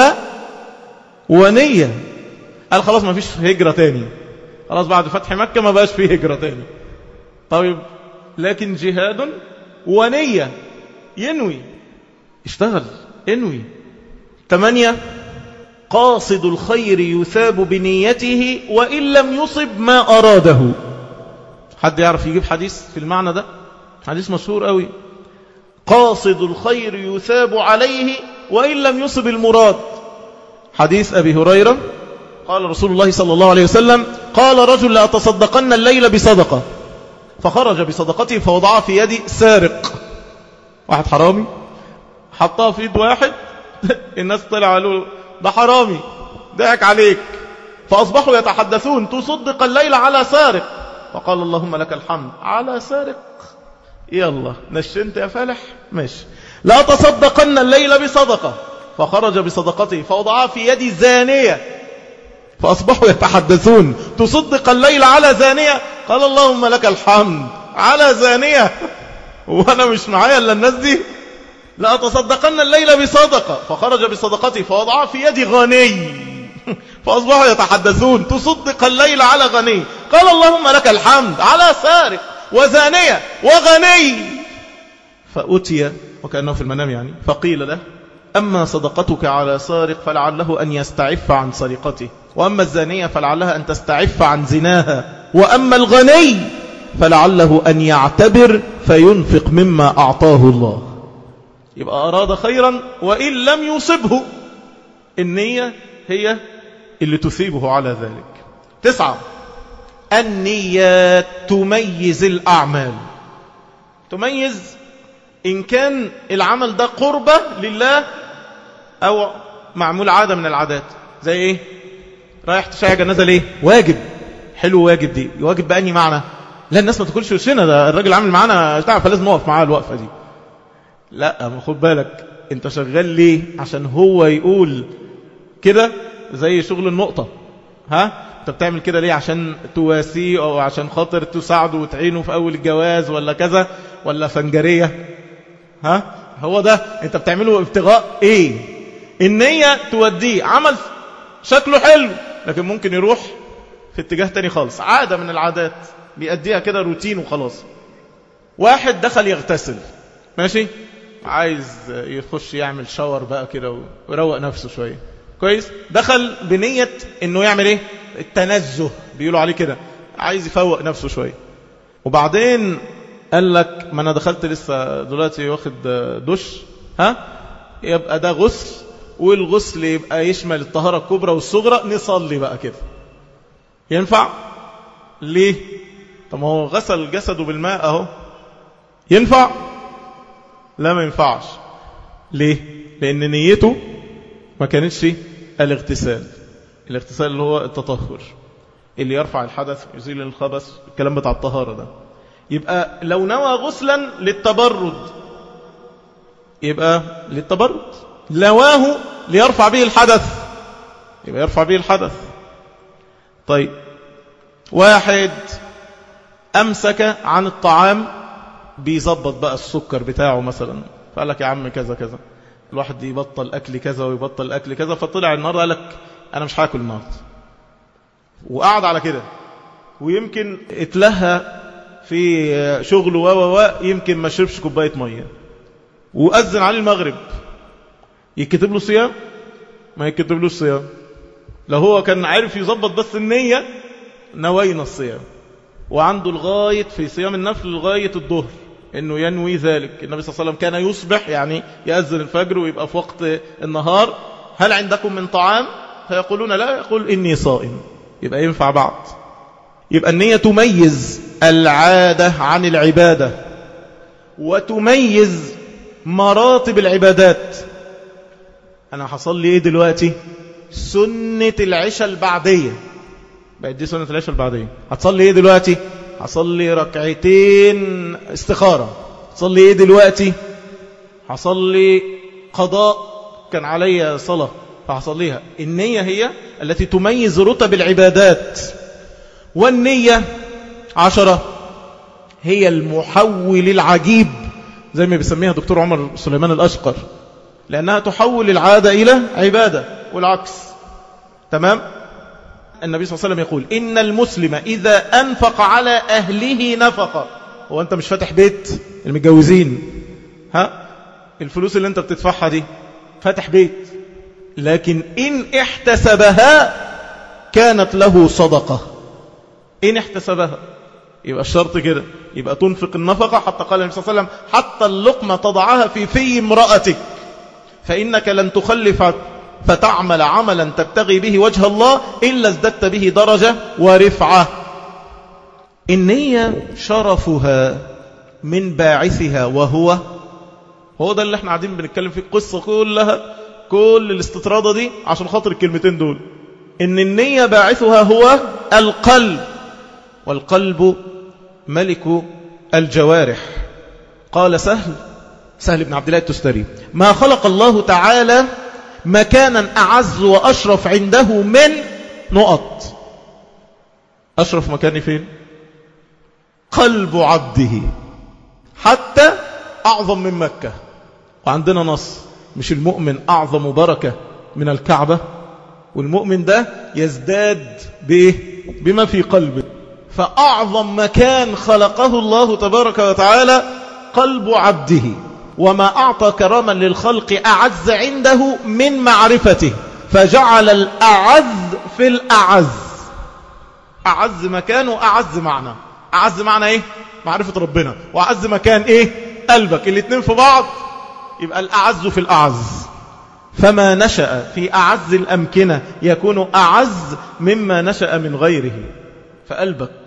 ونية قال خلاص ما فيش هجرة تاني خلاص بعد فتح مكة ما بقاش فيه هجرة تاني طيب لكن جهاد ونية ينوي اشتغل انوي ثمانية قاصد الخير يثاب بنيته وإن لم يصب ما أراده حد يعرف يجيب حديث في المعنى ده حديث مشهور قوي قاصد الخير يثاب عليه وإن لم يصب المراد حديث أبي هريرة قال رسول الله صلى الله عليه وسلم قال رجل لأتصدقن الليل بصدقة فخرج بصدقته فوضعها في يد سارق واحد حرامي حطها في يد واحد الناس طلع قالوا ده حرامي ضحك عليك فأصبحوا يتحدثون تصدق الليل على سارق فقال اللهم لك الحمد على سارق يلا نشنت يا فالح ماشي لا تصدقن الليل بصدقة فخرج بصدقته فوضعها في يد زانية فأصبحوا يتحدثون تصدق الليل على زانية قال اللهم لك الحمد على زانية وأنا مش معايا إلا الناس دي لا تصدقن الليل بصدقة فخرج بصدقته فوضعها في يد غني فأصبحوا يتحدثون تصدق الليل على غني قال اللهم لك الحمد على سارق وزانية وغني فأتي وكأنه في المنام يعني فقيل له أما صدقتك على سارق فلعله أن يستعف عن سرقته وأما الزانية فلعلها أن تستعف عن زناها وأما الغني فلعله أن يعتبر فينفق مما أعطاه الله يبقى أراد خيرا وإن لم يصبه النية هي اللي تثيبه على ذلك تسعة النيات تميز الأعمال تميز إن كان العمل ده قربة لله أو معمول عادة من العادات زي إيه رايح تشيع جنازة ليه واجب حلو واجب دي واجب بأني معنى لا الناس ما تاكلش وشنا ده الراجل عامل معانا بتاع فلازم نقف معاه الوقفة دي لا ما خد بالك انت شغال ليه عشان هو يقول كده زي شغل النقطة ها انت بتعمل كده ليه عشان تواسيه او عشان خاطر تساعده وتعينه في اول الجواز ولا كذا ولا فنجرية ها هو ده انت بتعمله ابتغاء ايه النية توديه عمل شكله حلو لكن ممكن يروح في اتجاه تاني خالص عادة من العادات بيأديها كده روتين وخلاص واحد دخل يغتسل ماشي عايز يخش يعمل شاور بقى كده ويروق نفسه شوية كويس دخل بنية انه يعمل ايه التنزه بيقولوا عليه كده عايز يفوق نفسه شوية وبعدين قال لك ما انا دخلت لسه دلوقتي واخد دش ها يبقى ده غسل والغسل يبقى يشمل الطهارة الكبرى والصغرى نصلي بقى كده ينفع ليه طب ما هو غسل جسده بالماء اهو ينفع لا ما ينفعش ليه لان نيته ما كانتش الاغتسال الاغتسال اللي هو التطهر اللي يرفع الحدث يزيل الخبث الكلام بتاع الطهارة ده يبقى لو نوى غسلا للتبرد يبقى للتبرد نواه ليرفع به الحدث يبقى يرفع به الحدث طيب واحد أمسك عن الطعام بيظبط بقى السكر بتاعه مثلا فقال لك يا عم كذا كذا الواحد يبطل أكل كذا ويبطل أكل كذا فطلع النهارده قال لك أنا مش هاكل النهارده وقعد على كده ويمكن اتلهى في شغله و و يمكن ما شربش كوبايه ميه وأذن عليه المغرب يكتب له صيام ما يكتب له صيام لو هو كان عارف يظبط بس النية نوينا الصيام وعنده لغاية في صيام النفل لغاية الظهر انه ينوي ذلك النبي صلى الله عليه وسلم كان يصبح يعني يأذن الفجر ويبقى في وقت النهار هل عندكم من طعام فيقولون لا يقول إني صائم يبقى ينفع بعض يبقى النية تميز العادة عن العبادة وتميز مراتب العبادات أنا حصل لي إيه دلوقتي سنة العشاء البعدية بقت دي سنة العشاء البعدية هتصلي إيه دلوقتي هصلي ركعتين استخارة هتصلي إيه دلوقتي هصلي قضاء كان علي صلاة فهصليها النية هي التي تميز رتب العبادات والنية عشرة هي المحول العجيب زي ما بيسميها دكتور عمر سليمان الأشقر لأنها تحول العادة إلى عبادة والعكس تمام النبي صلى الله عليه وسلم يقول إن المسلم إذا أنفق على أهله نفقة هو أنت مش فاتح بيت المتجوزين ها الفلوس اللي أنت بتدفعها دي فاتح بيت لكن إن احتسبها كانت له صدقة إن احتسبها يبقى الشرط كده يبقى تنفق النفقة حتى قال النبي صلى الله عليه وسلم حتى اللقمة تضعها في في امرأتك فإنك لن تخلف فتعمل عملا تبتغي به وجه الله إلا ازددت به درجة ورفعة النية شرفها من باعثها وهو هو ده اللي احنا قاعدين بنتكلم فيه القصة كلها كل الاستطرادة دي عشان خاطر الكلمتين دول ان النية باعثها هو القلب والقلب ملك الجوارح قال سهل سهل بن عبد الله التستري ما خلق الله تعالى مكانا أعز وأشرف عنده من نقط أشرف مكاني فين قلب عبده حتى أعظم من مكة وعندنا نص مش المؤمن أعظم بركة من الكعبة والمؤمن ده يزداد بإيه بما في قلبه فأعظم مكان خلقه الله تبارك وتعالى قلب عبده وما أعطى كراما للخلق أعز عنده من معرفته فجعل الأعز في الأعز أعز مكان وأعز معنى أعز معنى إيه معرفة ربنا وأعز مكان إيه قلبك الاثنين في بعض يبقى الأعز في الأعز فما نشأ في أعز الأمكنة يكون أعز مما نشأ من غيره فقلبك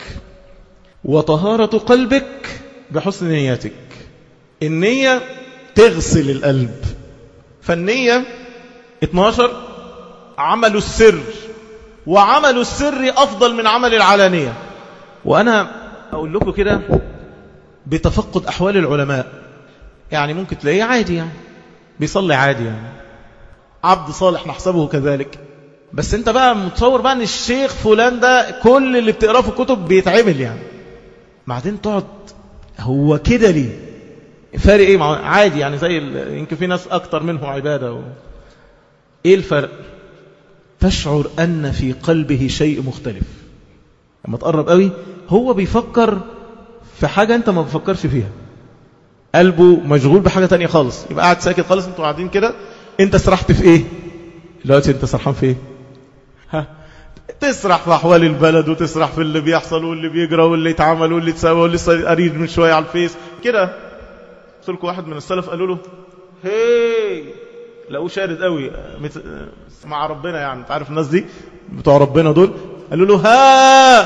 وطهارة قلبك بحسن نيتك النية تغسل القلب فالنية 12 عمل السر وعمل السر أفضل من عمل العلانية وأنا أقول لكم كده بتفقد أحوال العلماء يعني ممكن تلاقيه عادي يعني بيصلي عادي يعني عبد صالح نحسبه كذلك بس انت بقى متصور بقى ان الشيخ فلان ده كل اللي بتقراه في الكتب بيتعمل يعني بعدين تقعد هو كده ليه فارق ايه مع عادي يعني زي يمكن في ناس اكتر منه عبادة و... ايه الفرق تشعر ان في قلبه شيء مختلف لما تقرب قوي هو بيفكر في حاجة انت ما بفكرش فيها قلبه مشغول بحاجة تانية خالص يبقى قاعد ساكت خالص انتوا قاعدين كده انت سرحت في ايه دلوقتي انت سرحان في ايه ها تسرح في احوال البلد وتسرح في اللي بيحصل واللي بيجرى واللي يتعمل واللي يتسوى واللي لسه قريب من شويه على الفيس كده قلت لكم واحد من السلف قالوا له هي لقوه شارد قوي مع ربنا يعني انت عارف الناس دي بتوع ربنا دول قالوا له ها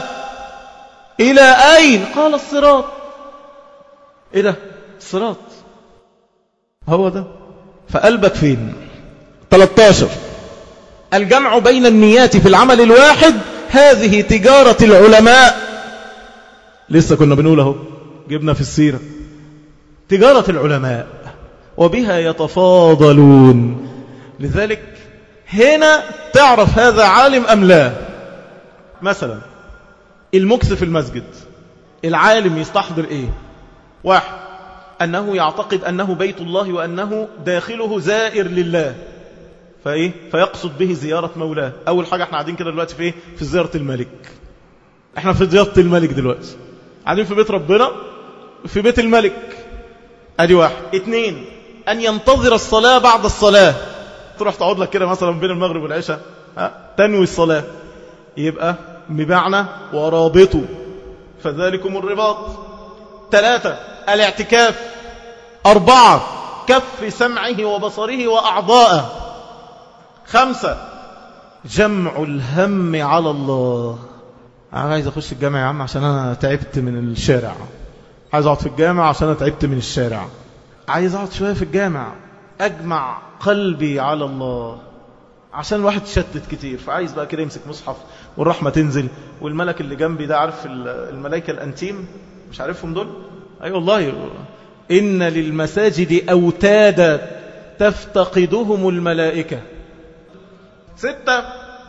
إلى أين قال الصراط إيه ده الصراط هو ده فقلبك فين 13 الجمع بين النيات في العمل الواحد هذه تجارة العلماء لسه كنا بنقول اهو جبنا في السيرة تجارة العلماء وبها يتفاضلون لذلك هنا تعرف هذا عالم أم لا مثلا المكث في المسجد العالم يستحضر ايه واحد أنه يعتقد أنه بيت الله وأنه داخله زائر لله فإيه؟ فيقصد به زيارة مولاه أول حاجة احنا قاعدين كده دلوقتي في إيه؟ في زيارة الملك احنا في زيارة الملك دلوقتي قاعدين في بيت ربنا في بيت الملك ادي واحد اتنين أن ينتظر الصلاة بعد الصلاة تروح تقعد لك كده مثلا بين المغرب والعشاء ها؟ تنوي الصلاة يبقى بمعنى ورابطه فذلكم الرباط ثلاثة الاعتكاف أربعة كف سمعه وبصره وأعضاءه خمسة جمع الهم على الله عايز أخش الجامع يا عم عشان أنا تعبت من الشارع عايز أقعد في الجامع عشان أنا تعبت من الشارع عايز أقعد شوية في الجامع أجمع قلبي على الله عشان الواحد شتت كتير فعايز بقى كده يمسك مصحف والرحمة تنزل والملك اللي جنبي ده عارف الملائكة الأنتيم مش عارفهم دول أي أيوة والله إن للمساجد أوتادا تفتقدهم الملائكة ستة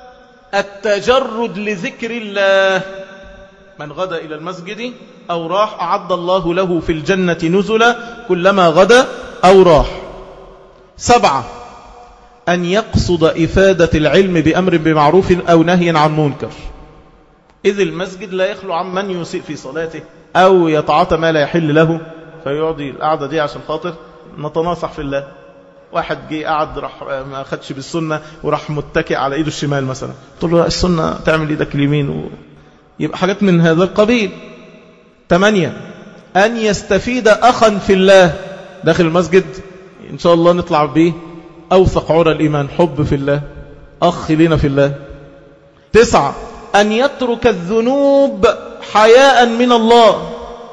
التجرد لذكر الله من غدا إلى المسجد أو راح أعد الله له في الجنة نزلا كلما غدا أو راح سبعة أن يقصد إفادة العلم بأمر بمعروف أو نهي عن منكر إذ المسجد لا يخلو عن من يسيء في صلاته أو يتعاطى ما لا يحل له فيعطي القعدة دي عشان خاطر نتناصح في الله واحد جه قعد راح ما خدش بالسنة وراح متكئ على ايده الشمال مثلا قلت له السنة تعمل ايدك اليمين و... يبقى حاجات من هذا القبيل ثمانية أن يستفيد أخا في الله داخل المسجد إن شاء الله نطلع به أوثق عرى الإيمان حب في الله أخ لنا في الله تسعة أن يترك الذنوب حياء من الله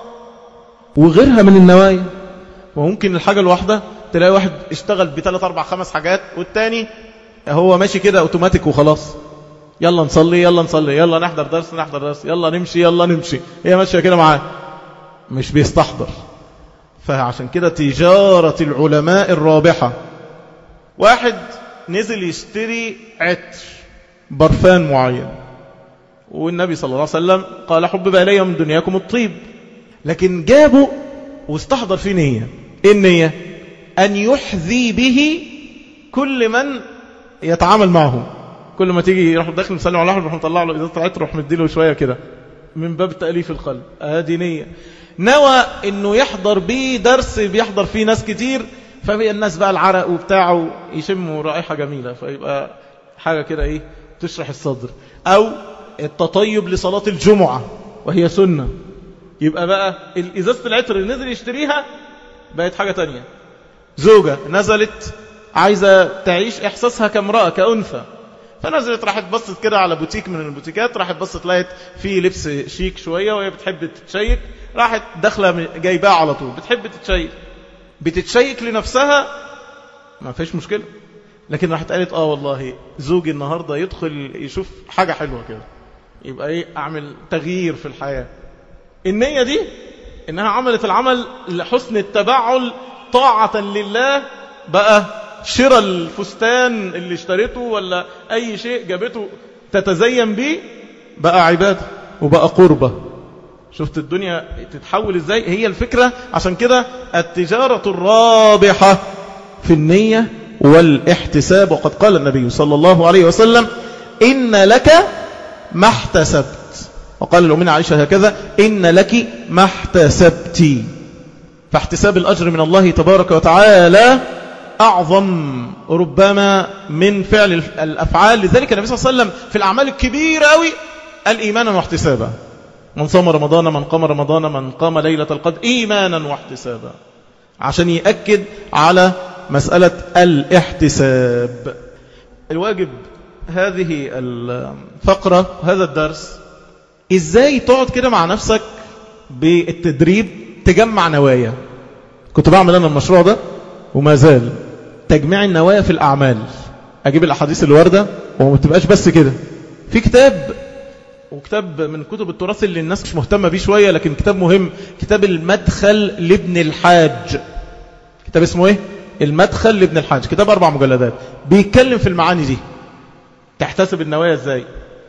وغيرها من النوايا وممكن الحاجة الواحدة تلاقي واحد اشتغل بثلاث أربع خمس حاجات والتاني هو ماشي كده أوتوماتيك وخلاص يلا نصلي يلا نصلي يلا نحضر درس نحضر درس يلا نمشي يلا نمشي هي ماشية كده معاه مش بيستحضر فعشان كده تجارة العلماء الرابحة واحد نزل يشتري عطر برفان معين والنبي صلى الله عليه وسلم قال حبب إلي من دنياكم الطيب لكن جابه واستحضر فيه نية ايه النية أن يحذي به كل من يتعامل معه كل ما تيجي يروح داخل مسلم على واحد يروح مطلع له إذا طلعت روح مديله شوية كده من باب تأليف القلب هذه نية نوى انه يحضر بيه درس بيحضر فيه ناس كتير فبقى الناس بقى العرق وبتاعه يشموا رائحة جميلة فيبقى حاجة كده ايه تشرح الصدر او التطيب لصلاة الجمعة وهي سنة يبقى بقى إزازة العطر اللي نزل يشتريها بقت حاجة تانية زوجة نزلت عايزة تعيش إحساسها كامرأة كأنثى فنزلت راحت بصت كده على بوتيك من البوتيكات راحت بصت لقيت فيه لبس شيك شوية وهي بتحب تتشيك راحت داخله جايباه على طول بتحب تتشيك بتتشيك لنفسها ما فيش مشكلة لكن راحت قالت اه والله زوجي النهاردة يدخل يشوف حاجة حلوة كده يبقى ايه اعمل تغيير في الحياة النية دي انها عملت العمل لحسن التبعل طاعة لله بقى شراء الفستان اللي اشتريته ولا اي شيء جابته تتزين به بقى عبادة وبقى قربة شفت الدنيا تتحول ازاي هي الفكرة عشان كده التجارة الرابحة في النية والاحتساب وقد قال النبي صلى الله عليه وسلم إن لك ما احتسبت وقال الأمين عائشة هكذا إن لك ما احتسبت فاحتساب الأجر من الله تبارك وتعالى أعظم ربما من فعل الأفعال لذلك النبي صلى الله عليه وسلم في الأعمال الكبيرة أوي قال إيمانا واحتسابا من صام رمضان من قام رمضان من قام ليلة القدر إيمانا واحتسابا عشان يأكد على مسألة الاحتساب الواجب هذه الفقرة هذا الدرس ازاي تقعد كده مع نفسك بالتدريب تجمع نوايا كنت بعمل انا المشروع ده وما زال تجميع النوايا في الاعمال اجيب الاحاديث الواردة وما تبقاش بس كده في كتاب وكتاب من كتب التراث اللي الناس مش مهتمة بيه شوية لكن كتاب مهم كتاب المدخل لابن الحاج كتاب اسمه ايه المدخل لابن الحاج كتاب اربع مجلدات بيتكلم في المعاني دي تحتسب النوايا ازاي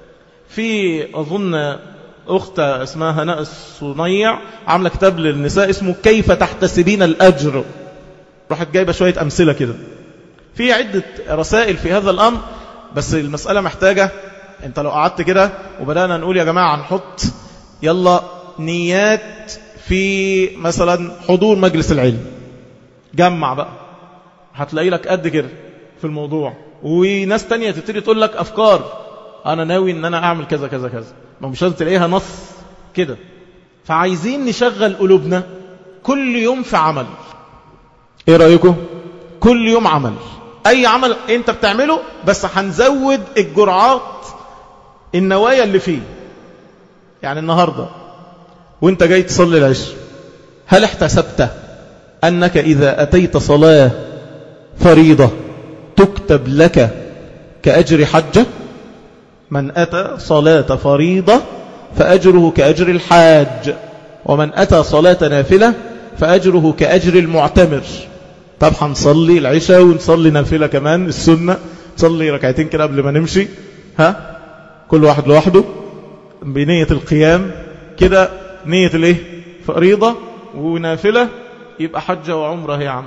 في اظن اخت اسمها هناء الصنيع عامله كتاب للنساء اسمه كيف تحتسبين الاجر راحت جايبه شويه امثله كده في عده رسائل في هذا الامر بس المساله محتاجه انت لو قعدت كده وبدانا نقول يا جماعه هنحط يلا نيات في مثلا حضور مجلس العلم جمع بقى هتلاقي لك قد كده في الموضوع وناس تانية تبتدي تقول لك أفكار أنا ناوي أن أنا أعمل كذا كذا كذا ما مش لازم تلاقيها نص كده فعايزين نشغل قلوبنا كل يوم في عمل ايه رأيكم كل يوم عمل اي عمل انت بتعمله بس هنزود الجرعات النوايا اللي فيه يعني النهاردة وانت جاي تصلي العشر هل احتسبت أنك إذا أتيت صلاة فريضة تكتب لك كأجر حجة من أتى صلاة فريضة فأجره كأجر الحاج ومن أتى صلاة نافلة فأجره كأجر المعتمر طب هنصلي العشاء ونصلي نافلة كمان السنة نصلي ركعتين كده قبل ما نمشي ها كل واحد لوحده بنية القيام كده نية الايه فريضة ونافلة يبقى حجة وعمرة يا عم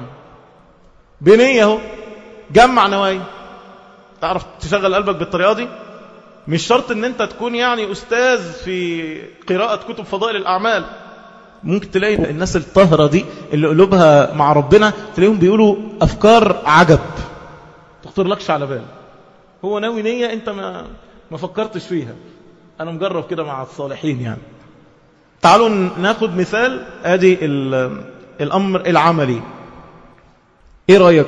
بنية اهو جمع نوايا تعرف تشغل قلبك بالطريقة دي مش شرط ان انت تكون يعني استاذ في قراءة كتب فضائل الاعمال ممكن تلاقي الناس الطاهرة دي اللي قلوبها مع ربنا تلاقيهم بيقولوا افكار عجب تخطر لكش على بال هو ناوي نية انت ما, ما فكرتش فيها انا مجرب كده مع الصالحين يعني تعالوا ناخد مثال ادي الامر العملي ايه رأيك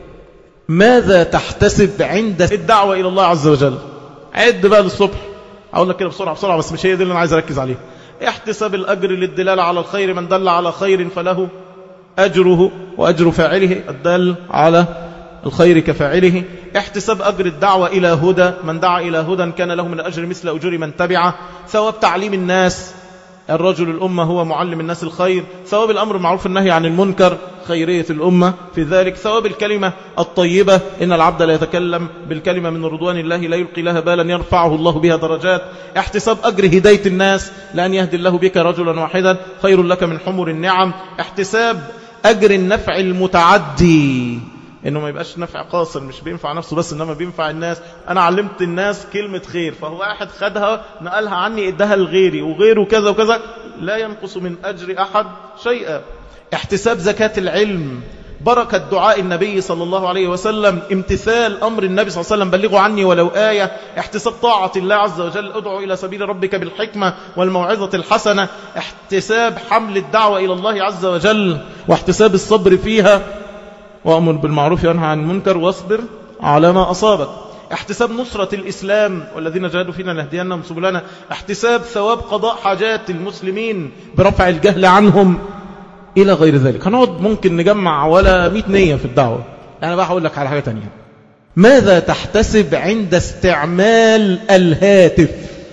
ماذا تحتسب عند الدعوة الى الله عز وجل عد بقى للصبح اقول لك كده بسرعة بسرعة بس مش هي دي اللي انا عايز اركز عليها احتساب الاجر للدلالة على الخير من دل على خير فله اجره واجر فاعله الدل على الخير كفاعله احتساب أجر الدعوة إلى هدى من دعا إلى هدى كان له من الأجر مثل أجور من تبعه ثواب تعليم الناس الرجل الأمة هو معلم الناس الخير ثواب الأمر معروف النهي عن المنكر خيرية الأمة في ذلك ثواب الكلمة الطيبة إن العبد لا يتكلم بالكلمة من رضوان الله لا يلقي لها بالا يرفعه الله بها درجات احتساب أجر هداية الناس لأن يهدي الله بك رجلا واحدا خير لك من حمر النعم احتساب أجر النفع المتعدي انه ما يبقاش نفع قاصر مش بينفع نفسه بس انما بينفع الناس انا علمت الناس كلمة خير فهو واحد خدها نقلها عني ادها لغيري وغيره كذا وكذا لا ينقص من اجر احد شيئا احتساب زكاة العلم بركة دعاء النبي صلى الله عليه وسلم امتثال أمر النبي صلى الله عليه وسلم بلغوا عني ولو آية احتساب طاعة الله عز وجل ادعو إلى سبيل ربك بالحكمة والموعظة الحسنة احتساب حمل الدعوة إلى الله عز وجل واحتساب الصبر فيها وأمر بالمعروف وانهى عن المنكر واصبر على ما أصابك احتساب نصرة الإسلام والذين جاهدوا فينا نهدينهم سبلنا احتساب ثواب قضاء حاجات المسلمين برفع الجهل عنهم إلى غير ذلك هنقعد ممكن نجمع ولا مئة نية في الدعوة أنا بقى هقول لك على حاجة تانية ماذا تحتسب عند استعمال الهاتف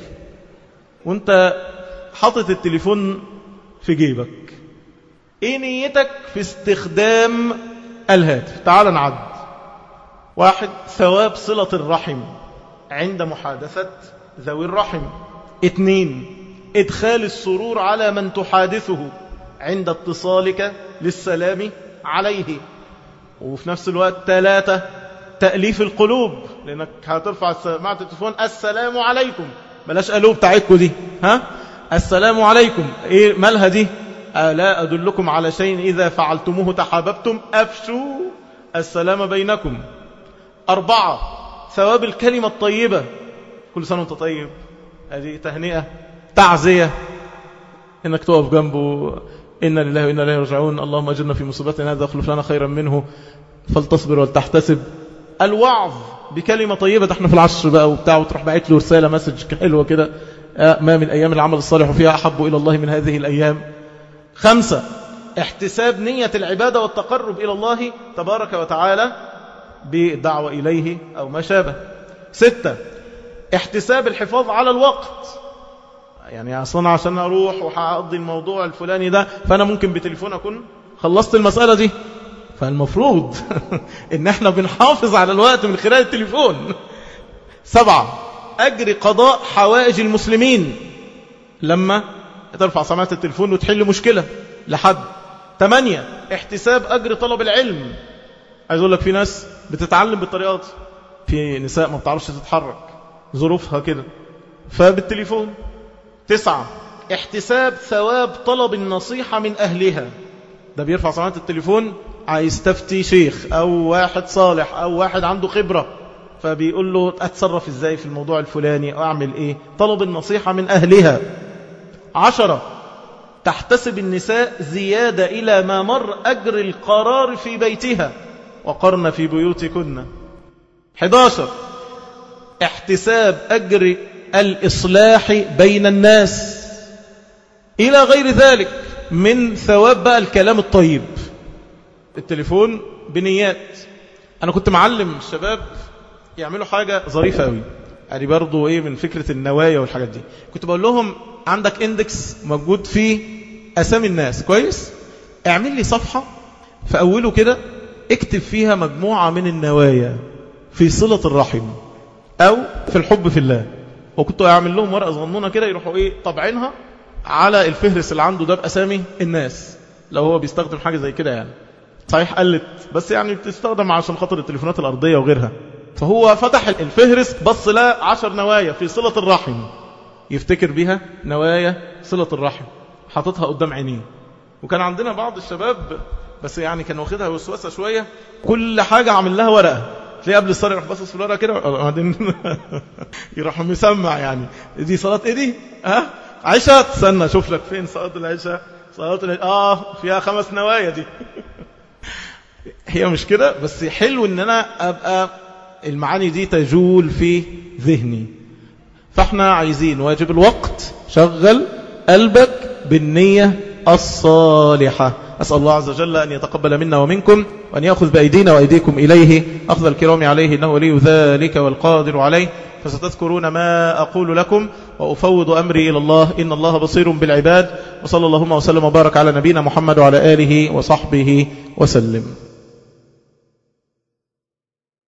وانت حاطط التليفون في جيبك ايه نيتك في استخدام الهاتف تعال نعد واحد ثواب صلة الرحم عند محادثة ذوي الرحم اثنين ادخال السرور على من تحادثه عند اتصالك للسلام عليه وفي نفس الوقت ثلاثة تأليف القلوب لأنك هترفع سماعة التليفون السلام عليكم بلاش قلوب بتاعتكم دي ها السلام عليكم ايه مالها دي ألا أدلكم على شيء إذا فعلتموه تحاببتم أفشوا السلام بينكم أربعة ثواب الكلمة الطيبة كل سنة وانت طيب هذه تهنئة تعزية إنك تقف جنبه إنا لله وإنا إليه راجعون اللهم أجرنا في مصيبتنا هذا اخلف لنا خيرا منه فلتصبر ولتحتسب الوعظ بكلمة طيبة ده احنا في العشر بقى وبتاع وتروح باعت له رسالة مسج حلوة كده ما من أيام العمل الصالح فيها أحب إلى الله من هذه الأيام خمسة احتساب نية العبادة والتقرب إلى الله تبارك وتعالى بالدعوة إليه أو ما شابه ستة احتساب الحفاظ على الوقت يعني أصلا عشان أروح وهقضي الموضوع الفلاني ده فأنا ممكن بتليفون أكون خلصت المسألة دي فالمفروض ان احنا بنحافظ على الوقت من خلال التليفون سبعة أجر قضاء حوائج المسلمين لما ترفع سماعة التليفون وتحل مشكلة لحد ثمانية احتساب أجر طلب العلم عايز أقول لك في ناس بتتعلم بالطريقات في نساء ما بتعرفش تتحرك ظروفها كده فبالتليفون تسعة احتساب ثواب طلب النصيحة من أهلها ده بيرفع سماعة التليفون عايز تفتي شيخ أو واحد صالح أو واحد عنده خبرة فبيقول له أتصرف إزاي في الموضوع الفلاني أو أعمل إيه طلب النصيحة من أهلها عشرة تحتسب النساء زيادة إلى ما مر أجر القرار في بيتها وقرن في بيوتكن 11 احتساب أجر الإصلاح بين الناس إلى غير ذلك من ثواب بقى الكلام الطيب التليفون بنيات أنا كنت معلم الشباب يعملوا حاجة ظريفة قوي يعني برضو إيه من فكرة النوايا والحاجات دي كنت بقول لهم عندك اندكس موجود فيه أسامي الناس كويس اعمل لي صفحة في أوله كده اكتب فيها مجموعة من النوايا في صلة الرحم أو في الحب في الله وكنت أعمل لهم ورقة صغنونة كده يروحوا إيه طبعينها على الفهرس اللي عنده ده بأسامي الناس لو هو بيستخدم حاجة زي كده يعني صحيح قلت بس يعني بتستخدم عشان خاطر التليفونات الأرضية وغيرها فهو فتح الفهرس بص لا عشر نوايا في صلة الرحم يفتكر بها نوايا صلة الرحم حاططها قدام عينيه وكان عندنا بعض الشباب بس يعني كان واخدها وسوسة شوية كل حاجة عامل لها ورقة تلاقيه قبل الصلاة يروح باصص في الورقة كده وبعدين يروح مسمع يعني دي صلاة ايه دي ها عشاء تستنى اشوف لك فين صلاة العشاء صلاة العشاء اه فيها خمس نوايا دي هي مش كده بس حلو ان انا ابقى المعاني دي تجول في ذهني فاحنا عايزين واجب الوقت شغل قلبك بالنية الصالحة أسأل الله عز وجل أن يتقبل منا ومنكم وأن يأخذ بأيدينا وأيديكم إليه أخذ الكرام عليه إنه ولي ذلك والقادر عليه فستذكرون ما أقول لكم وأفوض أمري إلى الله إن الله بصير بالعباد وصلى اللهم وسلم وبارك على نبينا محمد وعلى آله وصحبه وسلم